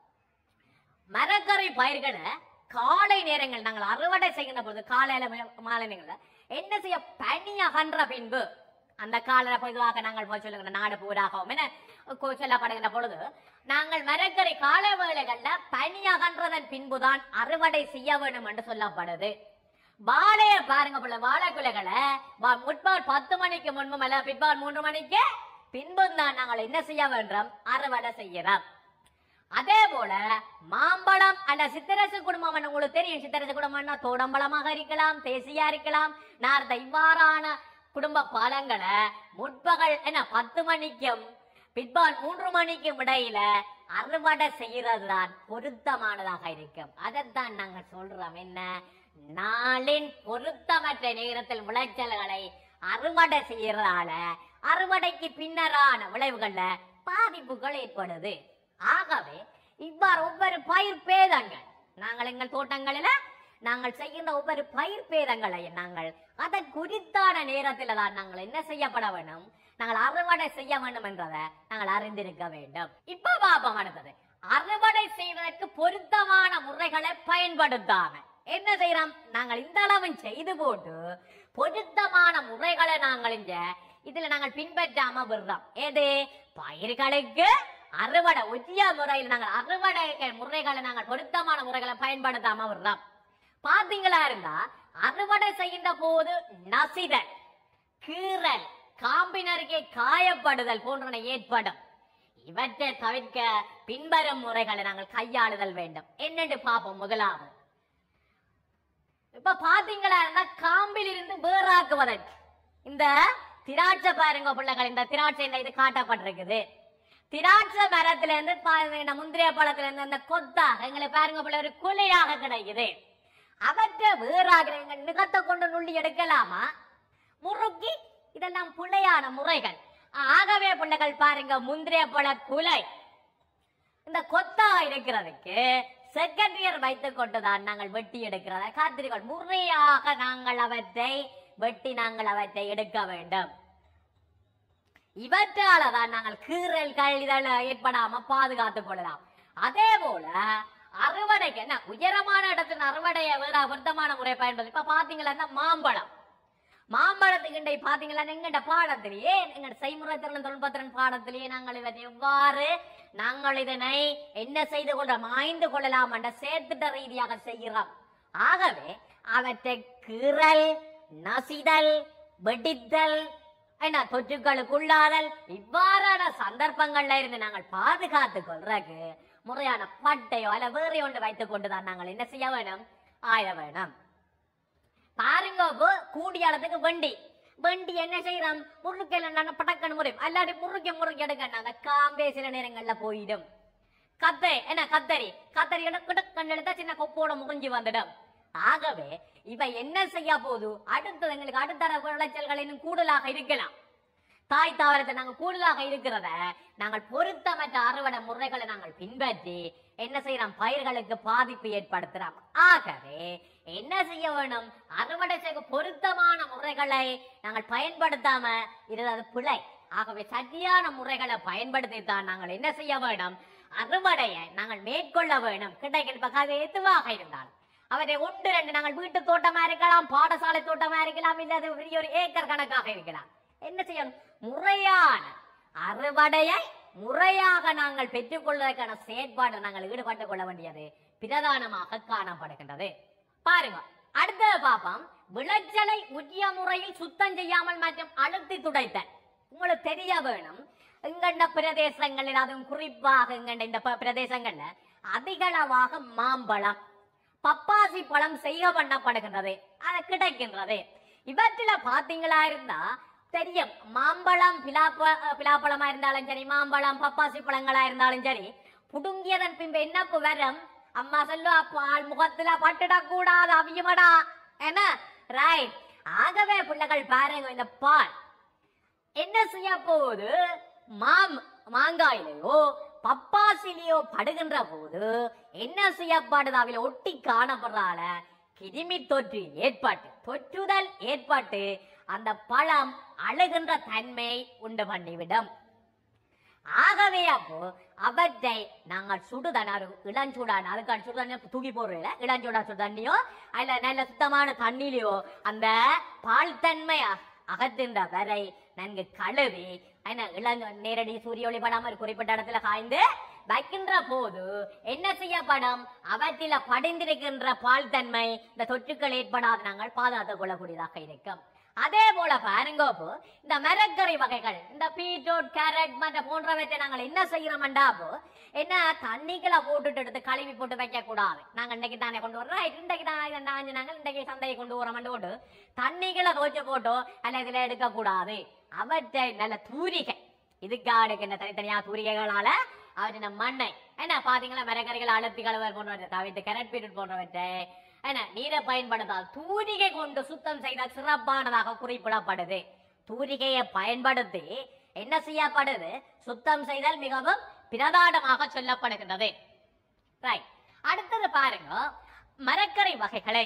மரக்கறி பயிர்களை காலை நேரங்கள் நாங்கள் அறுவடை செய்கின்ற பொழுது காலையில மே- மாலை நேரங்கள்ல என்ன செய்ய பனி அகன்ற பின்பு அந்த காலையில பொதுவாக நாங்கள் போய் சொல்லுகிற நாடு பூராகவும் என கொ- சொல்லப்படுகின்ற பொழுது நாங்கள் மரக்கறி காலை வேளைகள்ல பனி அகன்றதன் பின்புதான் அறுவடை செய்ய வேண்டும் என்று சொல்லப்படுது வாழைய பாருங்க பிள்ளை வாழைக்குலைகளை வா- முற்பால் பத்து மணிக்கு முன்பும் அல்ல பிற்பால் மூன்று மணிக்கு பின்பும் தான் நாங்கள் என்ன செய்ய வேண்டும் அறுவடை செய்யறோம் அதே போல மாம்பழம் அல்ல சித்தரசு குடும்பம் என்ன உங்களுக்கு தெரியும் சித்தரசு குடும்பம்னா தோடம்பழமாக இருக்கலாம் தேசியா இருக்கலாம் நார்த்த இவ்வாறான குடும்ப பழங்களை முற்பகல் என்ன பத்து மணிக்கும் பிற்பால் மூன்று மணிக்கும் இடையில அறுவடை செய்யறது தான் பொருத்தமானதாக இருக்கும் அதைத்தான் நாங்க சொல்றோம் என்ன நாளின் பொருத்தமற்ற நேரத்தில் விளைச்சல்களை அறுவடை செய்யறதால அறுவடைக்கு பின்னரான விளைவுகள்ல பாதிப்புகள் ஏற்படுது ஆகவே இவ்வாறு ஒவ்வொரு பயிர் பேதங்கள் நாங்கள் எங்கள் தோட்டங்களில நாங்கள் செய்கின்ற ஒவ்வொரு பயிர் பேதங்களை நாங்கள் அதை குறித்தான நேரத்தில் தான் நாங்கள் என்ன செய்யப்பட வேண்டும் நாங்கள் அறுவடை செய்ய வேண்டும் என்றதை நாங்கள் அறிந்திருக்க வேண்டும் இப்ப பாப்போம் அடுத்தது அறுவடை செய்வதற்கு பொருத்தமான முறைகளை பயன்படுத்தாம என்ன செய்யறோம் நாங்கள் இந்த அளவும் செய்து போட்டு பொருத்தமான முறைகளை நாங்கள் இங்க இதுல நாங்கள் பின்பற்றாம விடுறோம் எது பயிர்களுக்கு அறுவடை உச்சிய முறையில் நாங்கள் அறுவடை முறைகளை நாங்கள் பொருத்தமான முறைகளை பயன்படுத்தாம விடுறோம் பாத்தீங்களா இருந்தா அறுவடை செய்கின்ற போது நசிதல் கீறல் காம்பினருக்கே காயப்படுதல் போன்றன ஏற்படும் இவற்றை தவிர்க்க பின்வரும் முறைகளை நாங்கள் கையாளுதல் வேண்டும் என்னென்று பார்ப்போம் முதலாவது இப்ப பாத்தீங்களா இருந்தா காம்பில் இருந்து வேறாக்குவதற்கு இந்த திராட்சை பாருங்க பிள்ளைகள் இந்த திராட்சை இந்த இது காட்டப்பட்டிருக்குது திராட்சை மரத்துல இருந்து பாருங்க இந்த முந்திரிய பழத்துல இருந்து இந்த கொத்தாக எங்களுக்கு பாருங்க பிள்ளை ஒரு குலையாக கிடைக்குது அவற்றை வேறாக எங்கள் நிகத்தை கொண்டு நுள்ளி எடுக்கலாமா முறுக்கி இதெல்லாம் பிள்ளையான முறைகள் ஆகவே பிள்ளைகள் பாருங்க முந்திரிய பழ குலை இந்த கொத்தா இருக்கிறதுக்கு செகண்டியர் வைத்துக் கொண்டுதான் நாங்கள் வெட்டி எடுக்கிறத காத்திரிகள் முறையாக நாங்கள் அவற்றை வெட்டி நாங்கள் அவற்றை எடுக்க வேண்டும் இவற்றால தான் நாங்கள் கீறல்கள் இதெல்லாம் ஏற்படாம பாதுகாத்துக் கொள்ளலாம் அதே போல அறுவடைக்கு என்ன உயரமான இடத்துல அறுவடையை வேற பொருத்தமான முறை பயன்படுத்தி இப்ப பாத்தீங்களா மாம்பழம் மாம்பழத்துக்கு இண்டை பாத்தீங்களா எங்கட பாடத்திலேயே எங்கட செய்முறை திறன் தொழில்பத்திரன் பாடத்திலேயே நாங்கள் இவற்றை எவ்வாறு நாங்கள் இதனை என்ன செய்து கொள்ளலாம் ஆய்ந்து கொள்ளலாம் என்ற சேர்த்திட்ட ரீதியாக செய்கிறோம் ஆகவே அவற்றை கீறல் நசிதல் வெடித்தல் என்ன தொற்றுக்களுக்குள்ளாதல் இவ்வாறான சந்தர்ப்பங்கள்ல இருந்து நாங்கள் பாதுகாத்துக் கொள்றதுக்கு முறையான பட்டையோ அல்ல வேற ஒன்று வைத்துக் கொண்டுதான் நாங்கள் என்ன செய்ய வேணும் ஆய வேணும் பாருங்க இப்போ கூடிய அளத்துக்கு வண்டி வண்டி என்ன செய்யறோம் முறுக்கல் படக்கன் முறையும் அல்லாடி முறுக்க முறுக்க எடுக்க அந்த காம்பே சில நேரங்கள்ல போயிடும் கத்தரி என்ன கத்தரி கத்தரி கிடக்கன் எடுத்தா சின்ன கொப்போட முறிஞ்சு வந்துடும் ஆகவே இவ என்ன செய்ய போது அடுத்தது எங்களுக்கு அடுத்த விளைச்சல்கள் இன்னும் கூடுதலாக இருக்கலாம் தாய் தாவரத்தை நாங்கள் கூடுதலாக இருக்கிறத நாங்கள் பொருத்தமற்ற அறுவடை முறைகளை நாங்கள் பின்பற்றி என்ன செய்யறோம் பயிர்களுக்கு பாதிப்பு ஏற்படுத்துறோம் ஆகவே என்ன செய்ய வேணும் அறுவடை செய்ய பொருத்தமான முறைகளை நாங்கள் பயன்படுத்தாம இது பிழை ஆகவே சரியான முறைகளை பயன்படுத்தி தான் நாங்கள் என்ன செய்ய வேணும் அறுவடையை நாங்கள் மேற்கொள்ள வேணும் கிடைக்கிற பக்கம் எதுவாக இருந்தாலும் அவரை ஒன்று ரெண்டு நாங்கள் வீட்டு தோட்டமா இருக்கலாம் பாடசாலை தோட்டமா இருக்கலாம் இல்ல அது பெரிய ஒரு ஏக்கர் கணக்காக இருக்கலாம் என்ன செய்யணும் முறையான அறுவடையை முறையாக நாங்கள் பெற்றுக்கொள்வதற்கான செயற்பாடு நாங்கள் ஈடுபட்டுக் கொள்ள வேண்டியது பிரதானமாக காணப்படுகின்றது பாருங்க அடுத்தது பாப்போம் விளைச்சலை உரிய முறையில் சுத்தம் செய்யாமல் மற்றும் அழுத்தி துடைத்தல் உங்களுக்கு தெரிய வேணும் எங்கண்ட பிரதேசங்களில் அதுவும் குறிப்பாக எங்கண்ட இந்த ப- பிரதேசங்கள்ல அதிகளவாக மாம்பழம் பப்பாசி பழம் செய்ய பண்ணப்படுகின்றது அது கிடைக்கின்றது இவற்றில பாத்தீங்களா இருந்தா தெரியும் மாம்பழம் பிலாப்ப அஹ், பிலாப்பழமா இருந்தாலும் சரி மாம்பழம் பப்பாசி பழங்களா இருந்தாலும் சரி புடுங்கியதன் பின்பு என்ன வரும் அம்மா சொல்லு பால் முகத்துல பட்டுடக் கூடாது அவியுமடா என்ன ரைட் ஆகவே பிள்ளைகள் பாருங்க இந்த பால் என்ன செய்ய போகுது மாம் மாங்காயிலையோ பப்பாசிலையோ படுகின்ற போது என்ன செய்யப்படுது அவையில ஒட்டி காணப்படுறால கிருமி தொற்று ஏற்பட்டு தொற்றுதல் ஏற்பட்டு அந்த பழம் அழுகின்ற தன்மை உண்டு பண்ணிவிடும் ஆகவே அப்போ அவற்றை நாங்கள் சுடுதண்ணாரு இளஞ்சூடான அதுக்கான சுடுதண்ணி தூக்கி போடுறதுல இளஞ்சூடா சுடு தண்ணியோ அல்ல நல்ல சுத்தமான தண்ணியிலையோ அந்த பால் தன்மை அ- அகற்றுகின்ற வரை நன்கு கழுவி என்ன இளஞ்ச நேரடி சூரிய ஒளி படாம ஒரு குறிப்பிட்ட இடத்துல காய்ந்து வைக்கின்ற போது என்ன செய்யப்படும் அவற்றில படிந்திருக்கின்ற பால் தன்மை இந்த தொற்றுக்கள் ஏற்படாது நாங்கள் பாதுகாத்துக் கொள்ளக்கூடியதாக இருக்கும் அதே போல பாருங்க இப்போ இந்த மரக்கறி வகைகள் இந்த பீட்ரூட் கேரட் மற்ற போன்றவற்றை நாங்கள் என்ன செய்யறோம்டா அப்போ என்ன தண்ணிக்குள்ள போட்டுட்டு எடுத்து கழுவி போட்டு வைக்க கூடாது நாங்க இன்னைக்கு தானே கொண்டு வரோம் ரைட் இன்றைக்கு தான் இதை நாங்க நாங்கள் இன்றைக்கு சந்தையை கொண்டு வரோம் போட்டு தண்ணிக்குள்ள துவைச்சு போட்டோ அல்ல இதுல எடுக்க கூடாது அவற்றை நல்ல தூரிகை இதுக்காக எடுக்கின்ற தனித்தனியா தூரிகைகளால அவற்றின மண்ணை என்ன பாத்தீங்களா மரக்கறிகள் அழுத்தி கலவர் போன்றவற்றை தவிர்த்து கேரட் பீட்ரூட் போன்றவற்றை என்ன நீரை பயன்படுத்தால் தூரிகை கொண்டு சுத்தம் செய்தால் சிறப்பானதாக குறிப்பிடப்படுது தூரிகையை பயன்படுத்தி என்ன செய்யப்படுது சுத்தம் செய்தல் மிகவும் பிரதானமாக சொல்லப்படுகின்றது ரைட் அடுத்தது பாருங்க மரக்கறி வகைகளை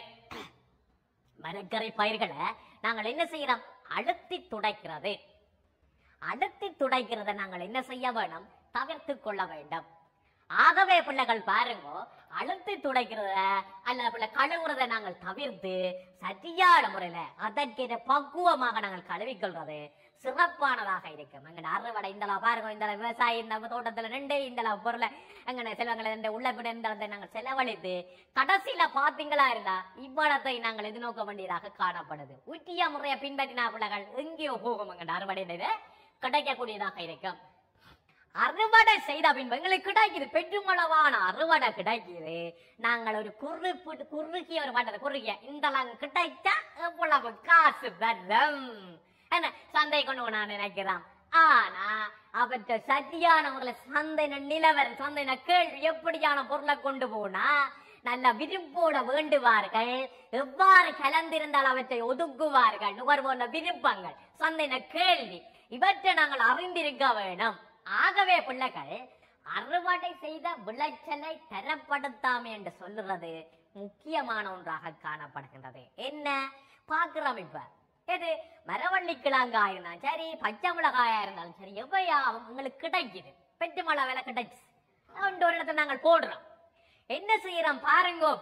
மரக்கறி பயிர்களை நாங்கள் என்ன செய்யறோம் அழுத்தி துடைக்கிறது அழுத்தி துடைக்கிறத நாங்கள் என்ன செய்ய வேணும் தவிர்த்து கொள்ள வேண்டும் ஆகவே பிள்ளைகள் பாருங்க அழுத்தி துடைக்கிறத அல்ல பிள்ளை கழுவுறத நாங்கள் தவிர்த்து சரியான முறையில அதற்கேற்ற பக்குவமாக நாங்கள் கழுவிக்கொள்றது சிறப்பானதாக இருக்கும் எங்க அறுவடை இந்த பாருங்க இந்த விவசாயி இந்த தோட்டத்துல நின்று இந்த பொருளை எங்க செல்வங்களை இந்த உள்ள விட இந்த இடத்தை நாங்கள் செலவழித்து கடைசியில பாத்தீங்களா இருந்தா இவ்வளத்தை நாங்கள் எதிர்நோக்க வேண்டியதாக காணப்படுது உத்திய முறையை பின்பற்றினா பிள்ளைகள் எங்கேயோ போகும் எங்க அறுவடை கிடைக்கக்கூடியதாக இருக்கும் அறுவடை செய்த பின்பு எங்களுக்கு கிடைக்குது பெற்றுமளவான அறுவடை கிடைக்குது நாங்கள் ஒரு குறிப்பிட்டு குறுகிய ஒரு பட்டத்தை குறுகிய இந்த கிடைச்சா எவ்வளவு காசு வரும் என்ன சந்தை கொண்டு போனா நினைக்கிறான் ஆனா அவற்றை சரியான முறையில் சந்தை நிலவரம் சந்தை கேள்வி எப்படியான பொருளை கொண்டு போனா நல்ல விருப்போட வேண்டுவார்கள் எவ்வாறு கலந்திருந்தால் அவற்றை ஒதுக்குவார்கள் நுகர்வோர் விருப்பங்கள் சந்தை கேள்வி இவற்றை நாங்கள் அறிந்திருக்க வேணும் ஆகவே பிள்ளைகள் அறுவடை செய்த விளைச்சலை தரப்படுத்தாமை என்று சொல்லுறது முக்கியமான ஒன்றாக காணப்படுகின்றது என்ன பார்க்கிறோம் இப்ப எது மரவள்ளி கிழங்கா இருந்தாலும் சரி பச்சை மிளகாயா இருந்தாலும் சரி எவையா உங்களுக்கு கிடைக்குது பெட்டு மழை விலை கிடைச்சு ஒன்று ஒரு இடத்துல நாங்கள் போடுறோம் என்ன செய்யறோம் பாருங்க இப்போ,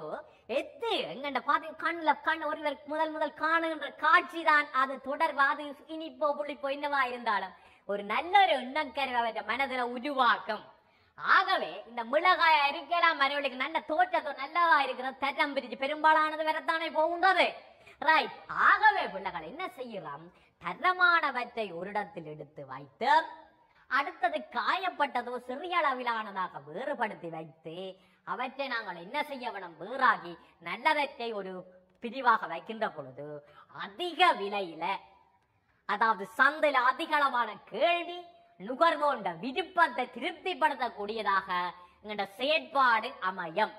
எத்து எங்கண்ட பாத்தி கண்ணுல கண் ஒருவர் முதல் முதல் காணுகின்ற காட்சி தான் அது தொடர்பு அது இனிப்போ புளிப்போ என்னவா இருந்தாலும் ஒரு நல்ல ஒரு எண்ணக்கருவை அவற்றை மனதுல உருவாக்கும் ஆகவே இந்த மிளகாய் இருக்கலாம் மரவழிக்கு நல்ல தோற்றத்தோடு நல்லவா இருக்கிற தரம் பிரிச்சு பெரும்பாலானது வரத்தானே போகின்றது ரைட் ஆகவே பிள்ளைகள் என்ன செய்யலாம் தரமானவற்றை ஒரு இடத்தில் எடுத்து வைத்து அடுத்தது காயப்பட்டதோ சிறிய அளவிலானதாக வேறுபடுத்தி வைத்து அவற்றை நாங்கள் என்ன செய்ய வேணும் வேறாகி நல்லவற்றை ஒரு பிரிவாக வைக்கின்ற பொழுது அதிக விலையில அதாவது சந்தையில அதிக அளவான கேள்வி நுகர்வோண்ட விருப்பத்தை திருப்திப்படுத்தக்கூடியதாக எங்கட செயற்பாடு அமையும்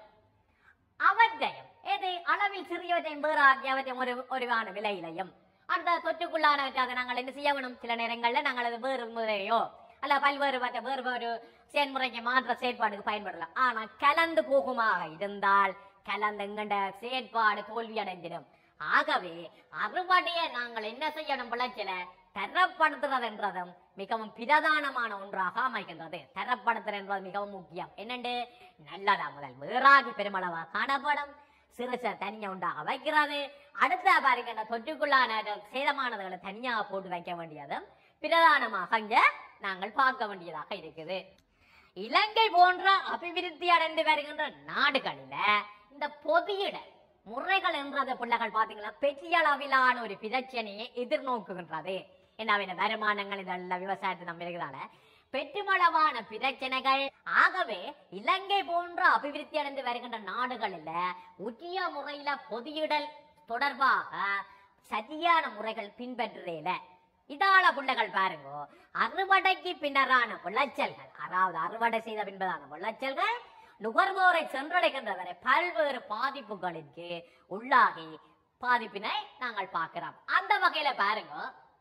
அவற்றையும் எது அளவில் சிறியவற்றையும் வேறாகி அவற்றையும் ஒரு ஒருவான விலையிலையும் அந்த தொற்றுக்குள்ளானவற்றாக நாங்கள் என்ன செய்ய வேணும் சில நேரங்கள்ல நாங்கள் அது வேறு முறையோ அல்ல பல்வேறு மற்ற வேறு வேறு செயல்முறைக்கு மாற்ற செயற்பாடுக்கு பயன்படலாம் ஆனா கலந்து போகுமாக இருந்தால் கலந்து எங்கண்ட செயற்பாடு தோல்வி அடைஞ்சிடும் ஆகவே அறுவடையை நாங்கள் என்ன செய்யணும் விளைச்சல தரப்படுத்துறது என்றதும் மிகவும் பிரதானமான ஒன்றாக அமைகின்றது தரப்படுத்துறது என்பது மிகவும் முக்கியம் என்னண்டு நல்லதா முதல் வேறாகி பெருமளவா காணப்படும் சிறுச தனியா உண்டாக வைக்கிறது அடுத்த பாருங்க தொற்றுக்குள்ளான சேதமானதுகளை தனியாக போட்டு வைக்க வேண்டியதும் பிரதானமாக இங்க நாங்கள் பார்க்க வேண்டியதாக இருக்குது இலங்கை போன்ற அபிவிருத்தி அடைந்து வருகின்ற நாடுகளில இந்த பொதியிட முறைகள் என்றது பிள்ளைகள் பாத்தீங்களா பெரிய அளவிலான ஒரு பிரச்சனையை எதிர்நோக்குகின்றது என்ன வருமானங்கள் இதெல்லாம் விவசாயத்தை நம்புகிறதால பெற்றுமளவான பிரச்சனைகள் ஆகவே இலங்கை போன்ற அபிவிருத்தி அடைந்து வருகின்ற நாடுகளில் உரிய முறையில பொதியிடல் தொடர்பாக சரியான முறைகள் பின்பற்றுறேல இதால பிள்ளைகள் பாருங்க அறுவடைக்கு பின்னரான விளைச்சல்கள் அதாவது அறுவடை செய்த பின்பதான விளைச்சல்கள் நுகர்வோரை சென்றடைகின்ற வரை பல்வேறு பாதிப்புகளுக்கு உள்ளாகி பாதிப்பினை நாங்கள் பார்க்கிறோம் அந்த வகையில பாருங்க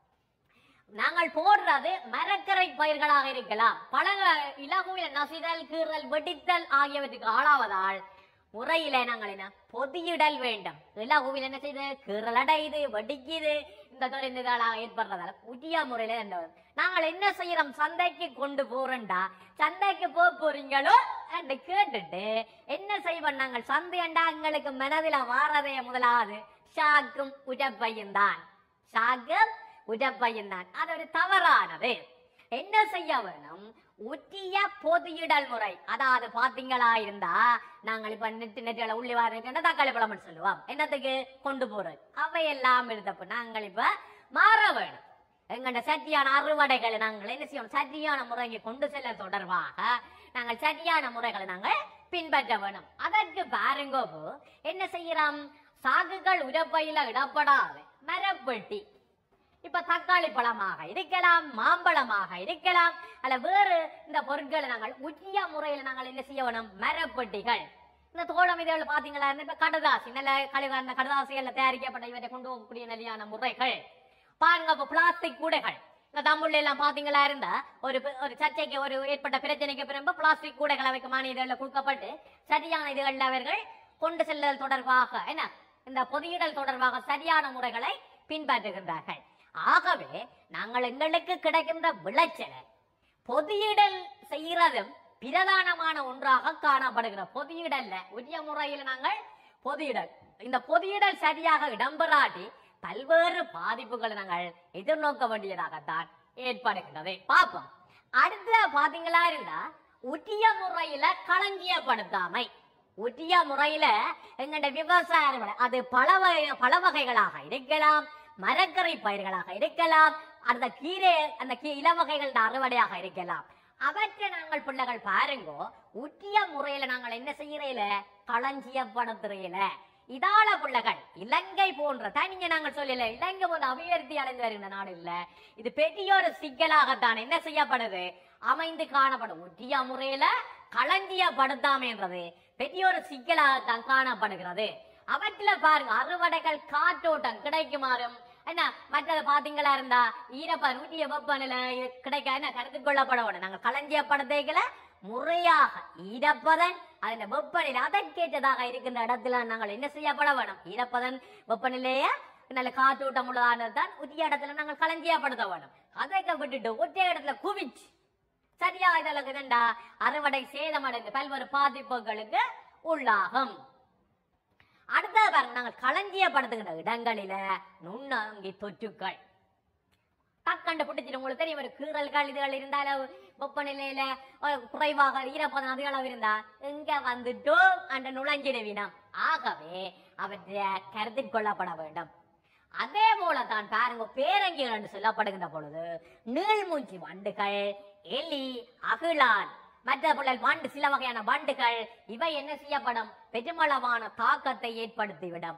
நாங்கள் போடுறது மரக்கரை பயிர்களாக இருக்கலாம் பல இலகுவில நசிதல் கீறல் வெடித்தல் ஆகியவற்றுக்கு ஆளாவதால் முறையில நாங்கள் என்ன பொதியிடல் வேண்டும் இலகுவில் என்ன செய்யுது கீறல் அடையுது வெடிக்குது இந்த தொழில்களாக ஏற்படுறதால புதிய முறையில என்ன நாங்கள் என்ன செய்யறோம் சந்தைக்கு கொண்டு போறோம்டா சந்தைக்கு போக போறீங்களோ என்று கேட்டுட்டு என்ன செய்வோம் நாங்கள் சந்தையண்டா எங்களுக்கு மனதில வாரதைய முதலாவது ஷாக்கும் உடப்பையும் தான் ஷாக்கும் உடப்பையும் தான் அது ஒரு தவறானது என்ன செய்ய வேணும் உத்திய பொதியிடல் முறை அதாவது பாத்தீங்களா இருந்தா நாங்கள் இப்ப நெட்டு நெட்டுல உள்ளி வாரம் தக்காளி பழம்னு சொல்லுவோம் என்னத்துக்கு கொண்டு போறது அவையெல்லாம் இருந்தப்ப நாங்கள் இப்ப மாற வேணும் எங்கள்ட சத்தியான அறுவடைகளை நாங்கள் என்ன செய்யணும் சரியான முறையை கொண்டு செல்ல தொடர்பாக நாங்கள் சரியான முறைகளை நாங்கள் பின்பற்ற வேணும் அதற்கு பாருங்கோ என்ன செய்யறோம் சாகுகள் உரப்பையில இடப்படாது மரப்பெட்டி இப்ப தக்காளி பழமாக இருக்கலாம் மாம்பழமாக இருக்கலாம் அல்ல வேறு இந்த பொருட்களை நாங்கள் உரிய முறையில நாங்கள் என்ன செய்ய வேணும் மரப்பெட்டிகள் இந்த தோழம் இதழ் பாத்தீங்களா இப்ப கடதாசி நல்ல கழிவார்ந்த கடதாசிகள்ல தயாரிக்கப்பட்ட இவற்றை கொண்டு போகக்கூடிய நிலையான முறைகள் பாருங்க இப்ப பிளாஸ்டிக் கூடைகள் இந்த தமிழ்ல எல்லாம் பாத்தீங்களா இருந்தா ஒரு பி- ஒரு சர்ச்சைக்கு ஒரு ஏற்பட்ட பிரச்சனைக்கு பிறகு பிளாஸ்டிக் கூடைகள் அவைக்குமான இதழில் கொடுக்கப்பட்டு சரியான இதுகளில் அவர்கள் கொண்டு செல்லுதல் தொடர்பாக என்ன இந்த பொதியிடல் தொடர்பாக சரியான முறைகளை பின்பற்றுகின்றார்கள் ஆகவே நாங்கள் எங்களுக்கு கிடைக்கின்ற விளைச்சலை பொதியிடல் செய்யறதும் பிரதானமான ஒன்றாக காணப்படுகிற பொதியிடல்ல உரிய முறையில் நாங்கள் பொதியிடல் இந்த பொதியிடல் சரியாக இடம்பெறாட்டி பல்வேறு பாதிப்புகளை நாங்கள் எதிர்நோக்க வேண்டியதாகத்தான் ஏற்படுகின்றது பார்ப்போம் அடுத்த பாத்தீங்களா இருந்தா உரிய முறையில களஞ்சியப்படுத்தாமை உரிய முறையில எங்கட விவசாயம் அது பல வகை பல வகைகளாக இருக்கலாம் மரக்கரை பயிர்களாக இருக்கலாம் அந்த கீரை அந்த கீ இளவகைகள் அறுவடையாக இருக்கலாம் அவற்றை நாங்கள் பிள்ளைகள் பாருங்கோ உரிய முறையில நாங்கள் என்ன செய்யறேல களஞ்சியப்படுத்துறையில இதால பிள்ளைகள் இலங்கை போன்ற தனிங்க நாங்கள் சொல்லல இலங்கை போன்ற அபிவிருத்தி அடைந்து வருகின்ற நாடு இல்ல இது பெரிய ஒரு சிக்கலாகத்தான் என்ன செய்யப்படுது அமைந்து காணப்படும் உரிய முறையில களஞ்சியப்படுத்தாமைன்றது பெரிய ஒரு சிக்கலாகத்தான் காணப்படுகிறது அவற்றில் பாருங்க அறுவடைகள் காற்றோட்டம் கிடைக்குமாறும் என்ன மற்றது பாத்தீங்களா இருந்தா ஈரப்ப நூற்றிய வெப்பநிலை இது கிடைக்க என்ன கருத்தில் கொள்ளப்பட வேண்டும் நாங்கள் களஞ்சியப்படுத்தைகளை முறையாக ஈரப்பதன் அதன் வெப்பநிலை அதற்கேற்றதாக இருக்கின்ற இடத்துல நாங்கள் என்ன செய்யப்பட வேணும் ஈரப்பதன் வெப்பநிலைய நல்ல காற்றோட்டம் உள்ளதானது தான் உரிய இடத்துல நாங்கள் களஞ்சியப்படுத்த வேணும் அதை விட்டுட்டு ஒற்றை இடத்துல குவிச்சு சரியா இதெல்லாம் இதண்டா அறுவடை சேதமடைந்து பல்வேறு பாதிப்புகளுக்கு உள்ளாகும் அடுத்தது பாருங்க நாங்கள் களஞ்சியப்படுத்துகின்ற இடங்களில நுண்ணங்கி தொற்றுக்கள் டக்கண்டு பிடிச்சிட்டு உங்களுக்கு தெரியும் ஒரு கீறல்கள் இதுகள் இருந்தாலும் வெப்பநிலையில அஹ், குறைவாக ஈரப்பதம் அதிக அளவு இருந்தா எங்க வந்துட்டோம் அந்த நுழைஞ்சிடுவினம் ஆகவே அவற்றை கருத்தில் கொள்ளப்பட வேண்டும் அதே போலதான் பாருங்க பேரங்கிகள் என்று சொல்லப்படுகின்ற பொழுது நீள்மூஞ்சி வண்டுகள் எலி அகிலான் மற்ற புள்ளல் வண்டு சில வகையான வண்டுகள் இவை என்ன செய்யப்படும் பெருமளவான தாக்கத்தை ஏற்படுத்திவிடும்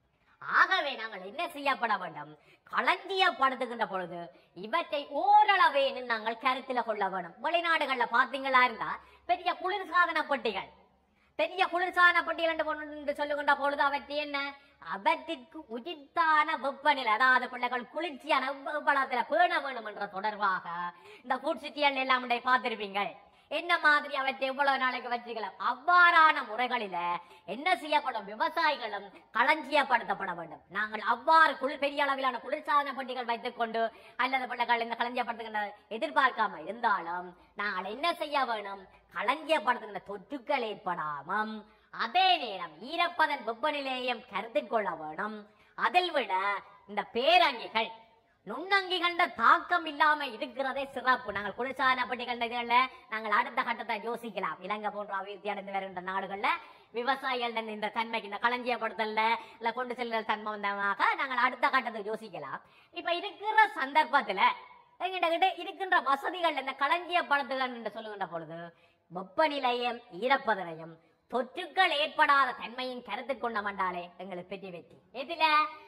ஆகவே நாங்கள் என்ன செய்யப்பட வேண்டும் களஞ்சியப்படுத்துகின்ற பொழுது இவற்றை ஓரளவேனும் நாங்கள் கருத்தில் கொள்ள வேண்டும் வெளிநாடுகள்ல பாத்தீங்களா இருந்தா பெரிய குளிர்சாதன பெட்டிகள் பெரிய குளிர்சாதன பெட்டிகள் என்று கொண்டு என்று சொல்லுகின்ற பொழுது அவற்றை என்ன அவற்றிற்கு உரித்தான வெப்பநிலை அதாவது பிள்ளைகள் குளிர்ச்சியான வெப்பளத்துல பேண வேண்டும் என்ற தொடர்பாக இந்த ஃபுட் சிட்டிகள் எல்லாம் உண்டை பார்த்திருப்பீங்கள் என்ன மாதிரி அவற்றை எவ்வளவு நாளைக்கு வச்சுக்கலாம் அவ்வாறான முறைகளில என்ன செய்யப்படும் விவசாயிகளும் களஞ்சியப்படுத்தப்பட வேண்டும் நாங்கள் அவ்வாறு குளிர் பெரிய அளவிலான குளிர்சாதன பெட்டிகள் வைத்துக் கொண்டு அல்லது பிள்ளைகள் இந்த களஞ்சியப்படுத்துகின்ற எதிர்பார்க்காம இருந்தாலும் நாங்கள் என்ன செய்ய வேணும் களஞ்சியப்படுத்துகின்ற தொற்றுக்கள் ஏற்படாமல் அதே நேரம் ஈரப்பதன் வெப்பநிலையையும் கருத்தில் கொள்ள வேணும் அதில் விட இந்த பேரங்கிகள் நுண்ணங்கிகள தாக்கம் இல்லாம இருக்கிறதே சிறப்பு நாங்கள் குளிர்சாதன பெட்டிகள் இதுகள்ல நாங்கள் அடுத்த கட்டத்தை யோசிக்கலாம் இலங்கை போன்ற அபிவிருத்தி அடைந்து வருகின்ற நாடுகள்ல விவசாயிகள் இந்த தன்மைக்கு இந்த களஞ்சியப்படுத்தல்ல இல்ல கொண்டு செல்லுதல் தன்மை வந்தமாக நாங்கள் அடுத்த கட்டத்தை யோசிக்கலாம் இப்ப இருக்கிற சந்தர்ப்பத்துல எங்கிட்ட கிட்ட இருக்கின்ற வசதிகள் இந்த களஞ்சியப்படுத்துதல் என்று சொல்லுகின்ற பொழுது வெப்பநிலையும் ஈரப்பதனையும் தொற்றுக்கள் ஏற்படாத தன்மையின் கருத்தில் கொண்ட மண்டாலே எங்களுக்கு பெரிய வெற்றி எதுல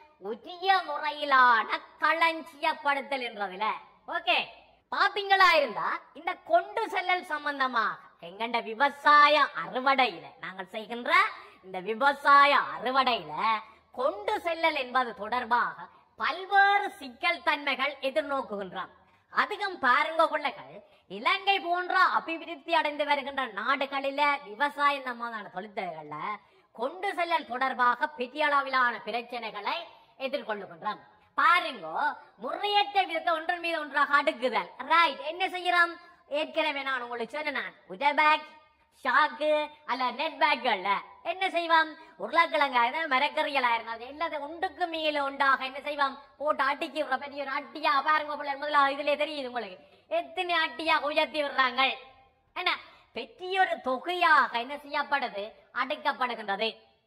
உரிய முறையிலான களஞ்சியப்படுத்தல் என்றதுல ஓகே பாத்தீங்களா இருந்தா இந்த கொண்டு செல்லல் சம்பந்தமா எங்கண்ட விவசாய அறுவடையில நாங்கள் செய்கின்ற இந்த விவசாய அறுவடையில கொண்டு செல்லல் என்பது தொடர்பாக பல்வேறு சிக்கல் தன்மைகள் எதிர்நோக்குகின்றோம் அதிகம் பாருங்க பிள்ளைகள் இலங்கை போன்ற அபிவிருத்தி அடைந்து வருகின்ற நாடுகளில விவசாய சம்பந்தமான தொழிற்துறைகள்ல கொண்டு செல்லல் தொடர்பாக பெரிய அளவிலான பிரச்சனைகளை எதிர்கொள்ளுகின்றோம் பாருங்க முறையற்ற விதத்தை ஒன்றன் மீது ஒன்றாக அடுக்குதல் ரைட் என்ன செய்யறோம் ஏற்கனவே நான் உங்களுக்கு சொன்னேன் உட பேக் ஷாக்கு அல்ல நெட் பேக்கள்ல என்ன செய்வான் உருளைக்கிழங்கா இருந்தால் மரக்கறிகளா இருந்தால் எல்லாத்தையும் ஒன்றுக்கு மேல உண்டாக என்ன செய்வான் போட்டு அடிக்கி விடுற பெரிய ஒரு அட்டியா பாருங்க பிள்ளை முதல்ல இதுல தெரியுது உங்களுக்கு எத்தனை அட்டியா உயர்த்தி விடுறாங்க என்ன பெரிய ஒரு தொகையாக என்ன செய்யப்படுது அடைக்கப்படுகின்றது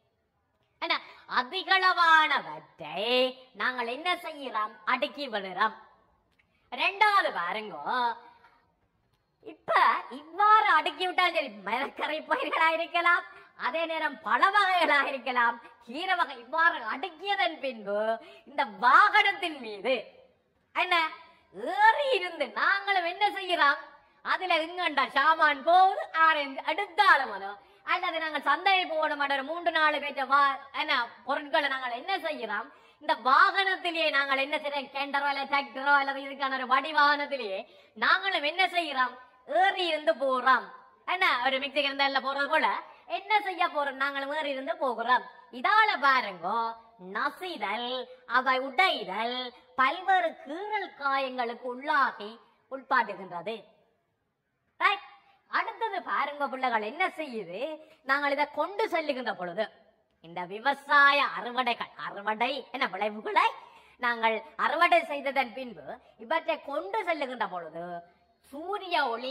என்ன அதிகளவானவற்றை நாங்கள் என்ன செய்யறோம் அடுக்கி விடுறோம் ரெண்டாவது பாருங்க இப்ப இவ்வாறு அடுக்கி விட்டால் சரி மரக்கரை பயிர்களா இருக்கலாம் அதே நேரம் பழ வகைகளா இருக்கலாம் கீரை வகை இவ்வாறு அடுக்கியதன் பின்பு இந்த வாகனத்தின் மீது என்ன ஏறி இருந்து நாங்களும் என்ன செய்யறோம் அதுல எங்கண்டா சாமான் போகுது ஆரஞ்சு அடுத்தாலும் அதோ அல்லது நாங்கள் சந்தையை போட மாட்டோம் மூன்று நாலு பேற்ற வா என்ன பொருட்களை நாங்கள் என்ன செய்யறோம் இந்த வாகனத்திலேயே நாங்கள் என்ன செய்யறோம் கேண்டரோ அல்ல டிராக்டரோ அல்லது இதுக்கான ஒரு வடி வாகனத்திலேயே நாங்களும் என்ன செய்யறோம் ஏறி இருந்து போறோம் என்ன ஒரு மிக்சி கிரண்டல்ல போறது போல என்ன செய்ய போறோம் நாங்களும் ஏறி இருந்து போகிறோம் இதால பாருங்க நசிதல் அவை உடைதல் பல்வேறு கீறல் காயங்களுக்கு உள்ளாகி உட்பாட்டுகின்றது Right? அடுத்தது பாருங்க பிள்ளைகள் என்ன செய்யுது நாங்கள் இதை கொண்டு செல்லுகின்ற பொழுது இந்த விவசாய அறுவடைகள் அறுவடை என்ன விளைவுகளை நாங்கள் அறுவடை செய்ததன் பின்பு இவற்றை கொண்டு செல்லுகின்ற பொழுது சூரிய ஒளி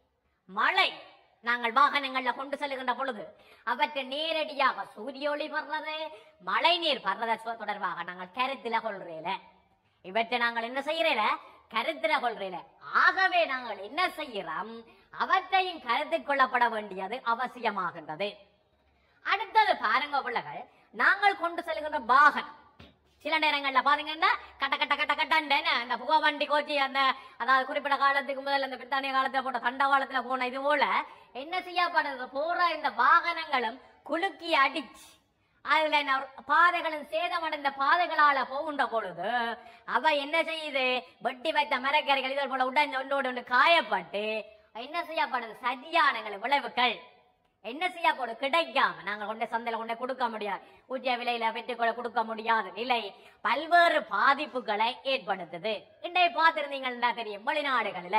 மழை நாங்கள் வாகனங்கள்ல கொண்டு செல்லுகின்ற பொழுது அவற்றை நேரடியாக சூரிய ஒளி படுறது மழை நீர் படுறத சொ- தொடர்பாக நாங்கள் கருத்தில கொள்றேல இவற்றை நாங்கள் என்ன செய்யறேல கருத்தில கொள்றேல ஆகவே நாங்கள் என்ன செய்கிறோம் அவற்றையும் கருத்தில் கொள்ளப்பட வேண்டியது அவசியமாகின்றது அடுத்தது பாருங்க பிள்ளைகள் நாங்கள் கொண்டு செல்கின்ற வாகனம் சில நேரங்கள்ல பாத்தீங்கன்னா கட்ட கட்ட கட்ட கட்டன்னு அந்த புகை வண்டி கோச்சி அந்த அதாவது குறிப்பிட்ட காலத்துக்கு முதல்ல அந்த பிரித்தானிய காலத்துல போட்ட தண்ட காலத்துல போன இது போல என்ன செய்யப்படுது போற இந்த வாகனங்களும் குலுக்கி அடிச்சு அதுல என்ன பாதைகளும் சேதமடைந்த பாதைகளால போகின்ற பொழுது அவ என்ன செய்யுது வெட்டி வைத்த மரக்கறிகள் இதே போல உடனே ஒன்றோடு ஒன்று காயப்பட்டு என்ன செய்யப்படுது சரியான விளைவுகள் என்ன செய்ய போடு கிடைக்காம நாங்க கொண்டு சந்தையில கொண்டு கொடுக்க முடியாது ஊற்றிய விலையில பெற்றுக்கொள்ள கொடுக்க முடியாத நிலை பல்வேறு பாதிப்புகளை ஏற்படுத்துது இன்றைய பார்த்திருந்தீங்கன்னா தெரியும் வெளிநாடுகளில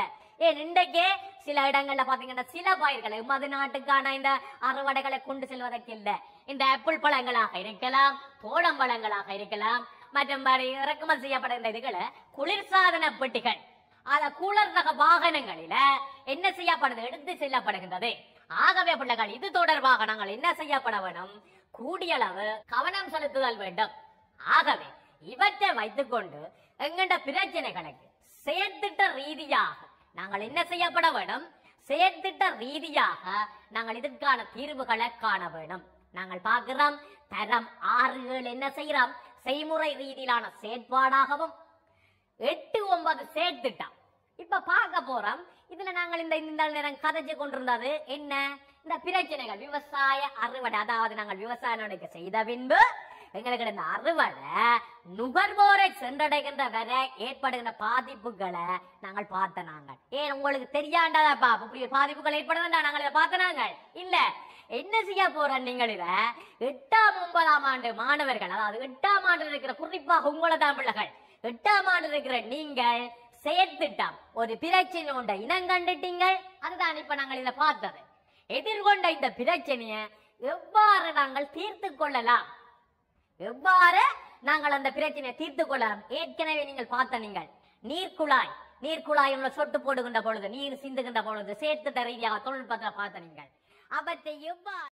ஏன் இன்றைக்கே சில இடங்கள்ல பாத்தீங்கன்னா சில பயிர்களை மது நாட்டுக்கான இந்த அறுவடைகளை கொண்டு செல்வதற்கு இல்ல இந்த ஆப்பிள் பழங்களாக இருக்கலாம் தோளம் பழங்களாக இருக்கலாம் மற்றும்படி இறக்குமதி செய்யப்படுகின்ற இதுகளை குளிர்சாதன பெட்டிகள் அத கூலர் ரக வாகனங்களில என்ன செய்யப்படுது எடுத்து செல்லப்படுகின்றது ஆகவே பிள்ளைகள் இது தொடர்பாக நாங்கள் என்ன செய்யப்பட வேண்டும் கூடிய அளவு கவனம் செலுத்துதல் வேண்டும் ஆகவே இவற்றை வைத்துக்கொண்டு எங்கண்ட பிரச்சனைகளுக்கு செயற்திட்ட ரீதியாக நாங்கள் என்ன செய்யப்பட வேண்டும் செயற்திட்ட ரீதியாக நாங்கள் இதற்கான தீர்வுகளை காண வேண்டும் நாங்கள் பார்க்கிறோம் தரம் ஆறுகள் என்ன செய்கிறோம் செய்முறை ரீதியிலான செயற்பாடாகவும் எட்டு ஒன்பது சேர்த்துட்டான் இப்ப பார்க்க போறோம் இதுல நாங்கள் இந்த இந்த நேரம் கதைச்சு கொண்டிருந்தது என்ன இந்த பிரச்சனைகள் விவசாய அறுவடை அதாவது நாங்கள் விவசாய நடக்க செய்த பின்பு எங்களுக்கு இந்த அறுவடை நுகர்வோரை சென்றடைகின்ற வரை ஏற்படுகின்ற பாதிப்புகளை நாங்கள் பார்த்த நாங்கள் ஏன் உங்களுக்கு தெரியாண்டாதாப்பா இப்படி பாதிப்புகள் ஏற்படுதுண்டா நாங்கள் இதை பார்த்த நாங்கள் இல்ல என்ன செய்ய போறோம் நீங்கள் இத எட்டாம் ஒன்பதாம் ஆண்டு மாணவர்கள் அதாவது எட்டாம் ஆண்டு இருக்கிற குறிப்பாக உங்களை தான் பிள்ளைகள் எட்டாம் ஆண்டு இருக்கிற நீங்கள் செயற்திட்டம் ஒரு பிரச்சனை உண்ட இனம் கண்டுட்டீங்கள் அதுதான் இப்ப நாங்கள் இதை பார்த்தது எதிர்கொண்ட இந்த பிரச்சனையை எவ்வாறு நாங்கள் தீர்த்து கொள்ளலாம் எவ்வாறு நாங்கள் அந்த பிரச்சனையை தீர்த்து கொள்ளலாம் ஏற்கனவே நீங்கள் பார்த்த நீங்கள் நீர்க்குழாய் நீர்க்குழாய் உள்ள சொட்டு போடுகின்ற பொழுது நீர் சிந்துகின்ற பொழுது சேர்த்துட்ட ரீதியாக தொழில்நுட்பத்தில் பார்த்த நீங்கள் அவற்றை எவ்வாறு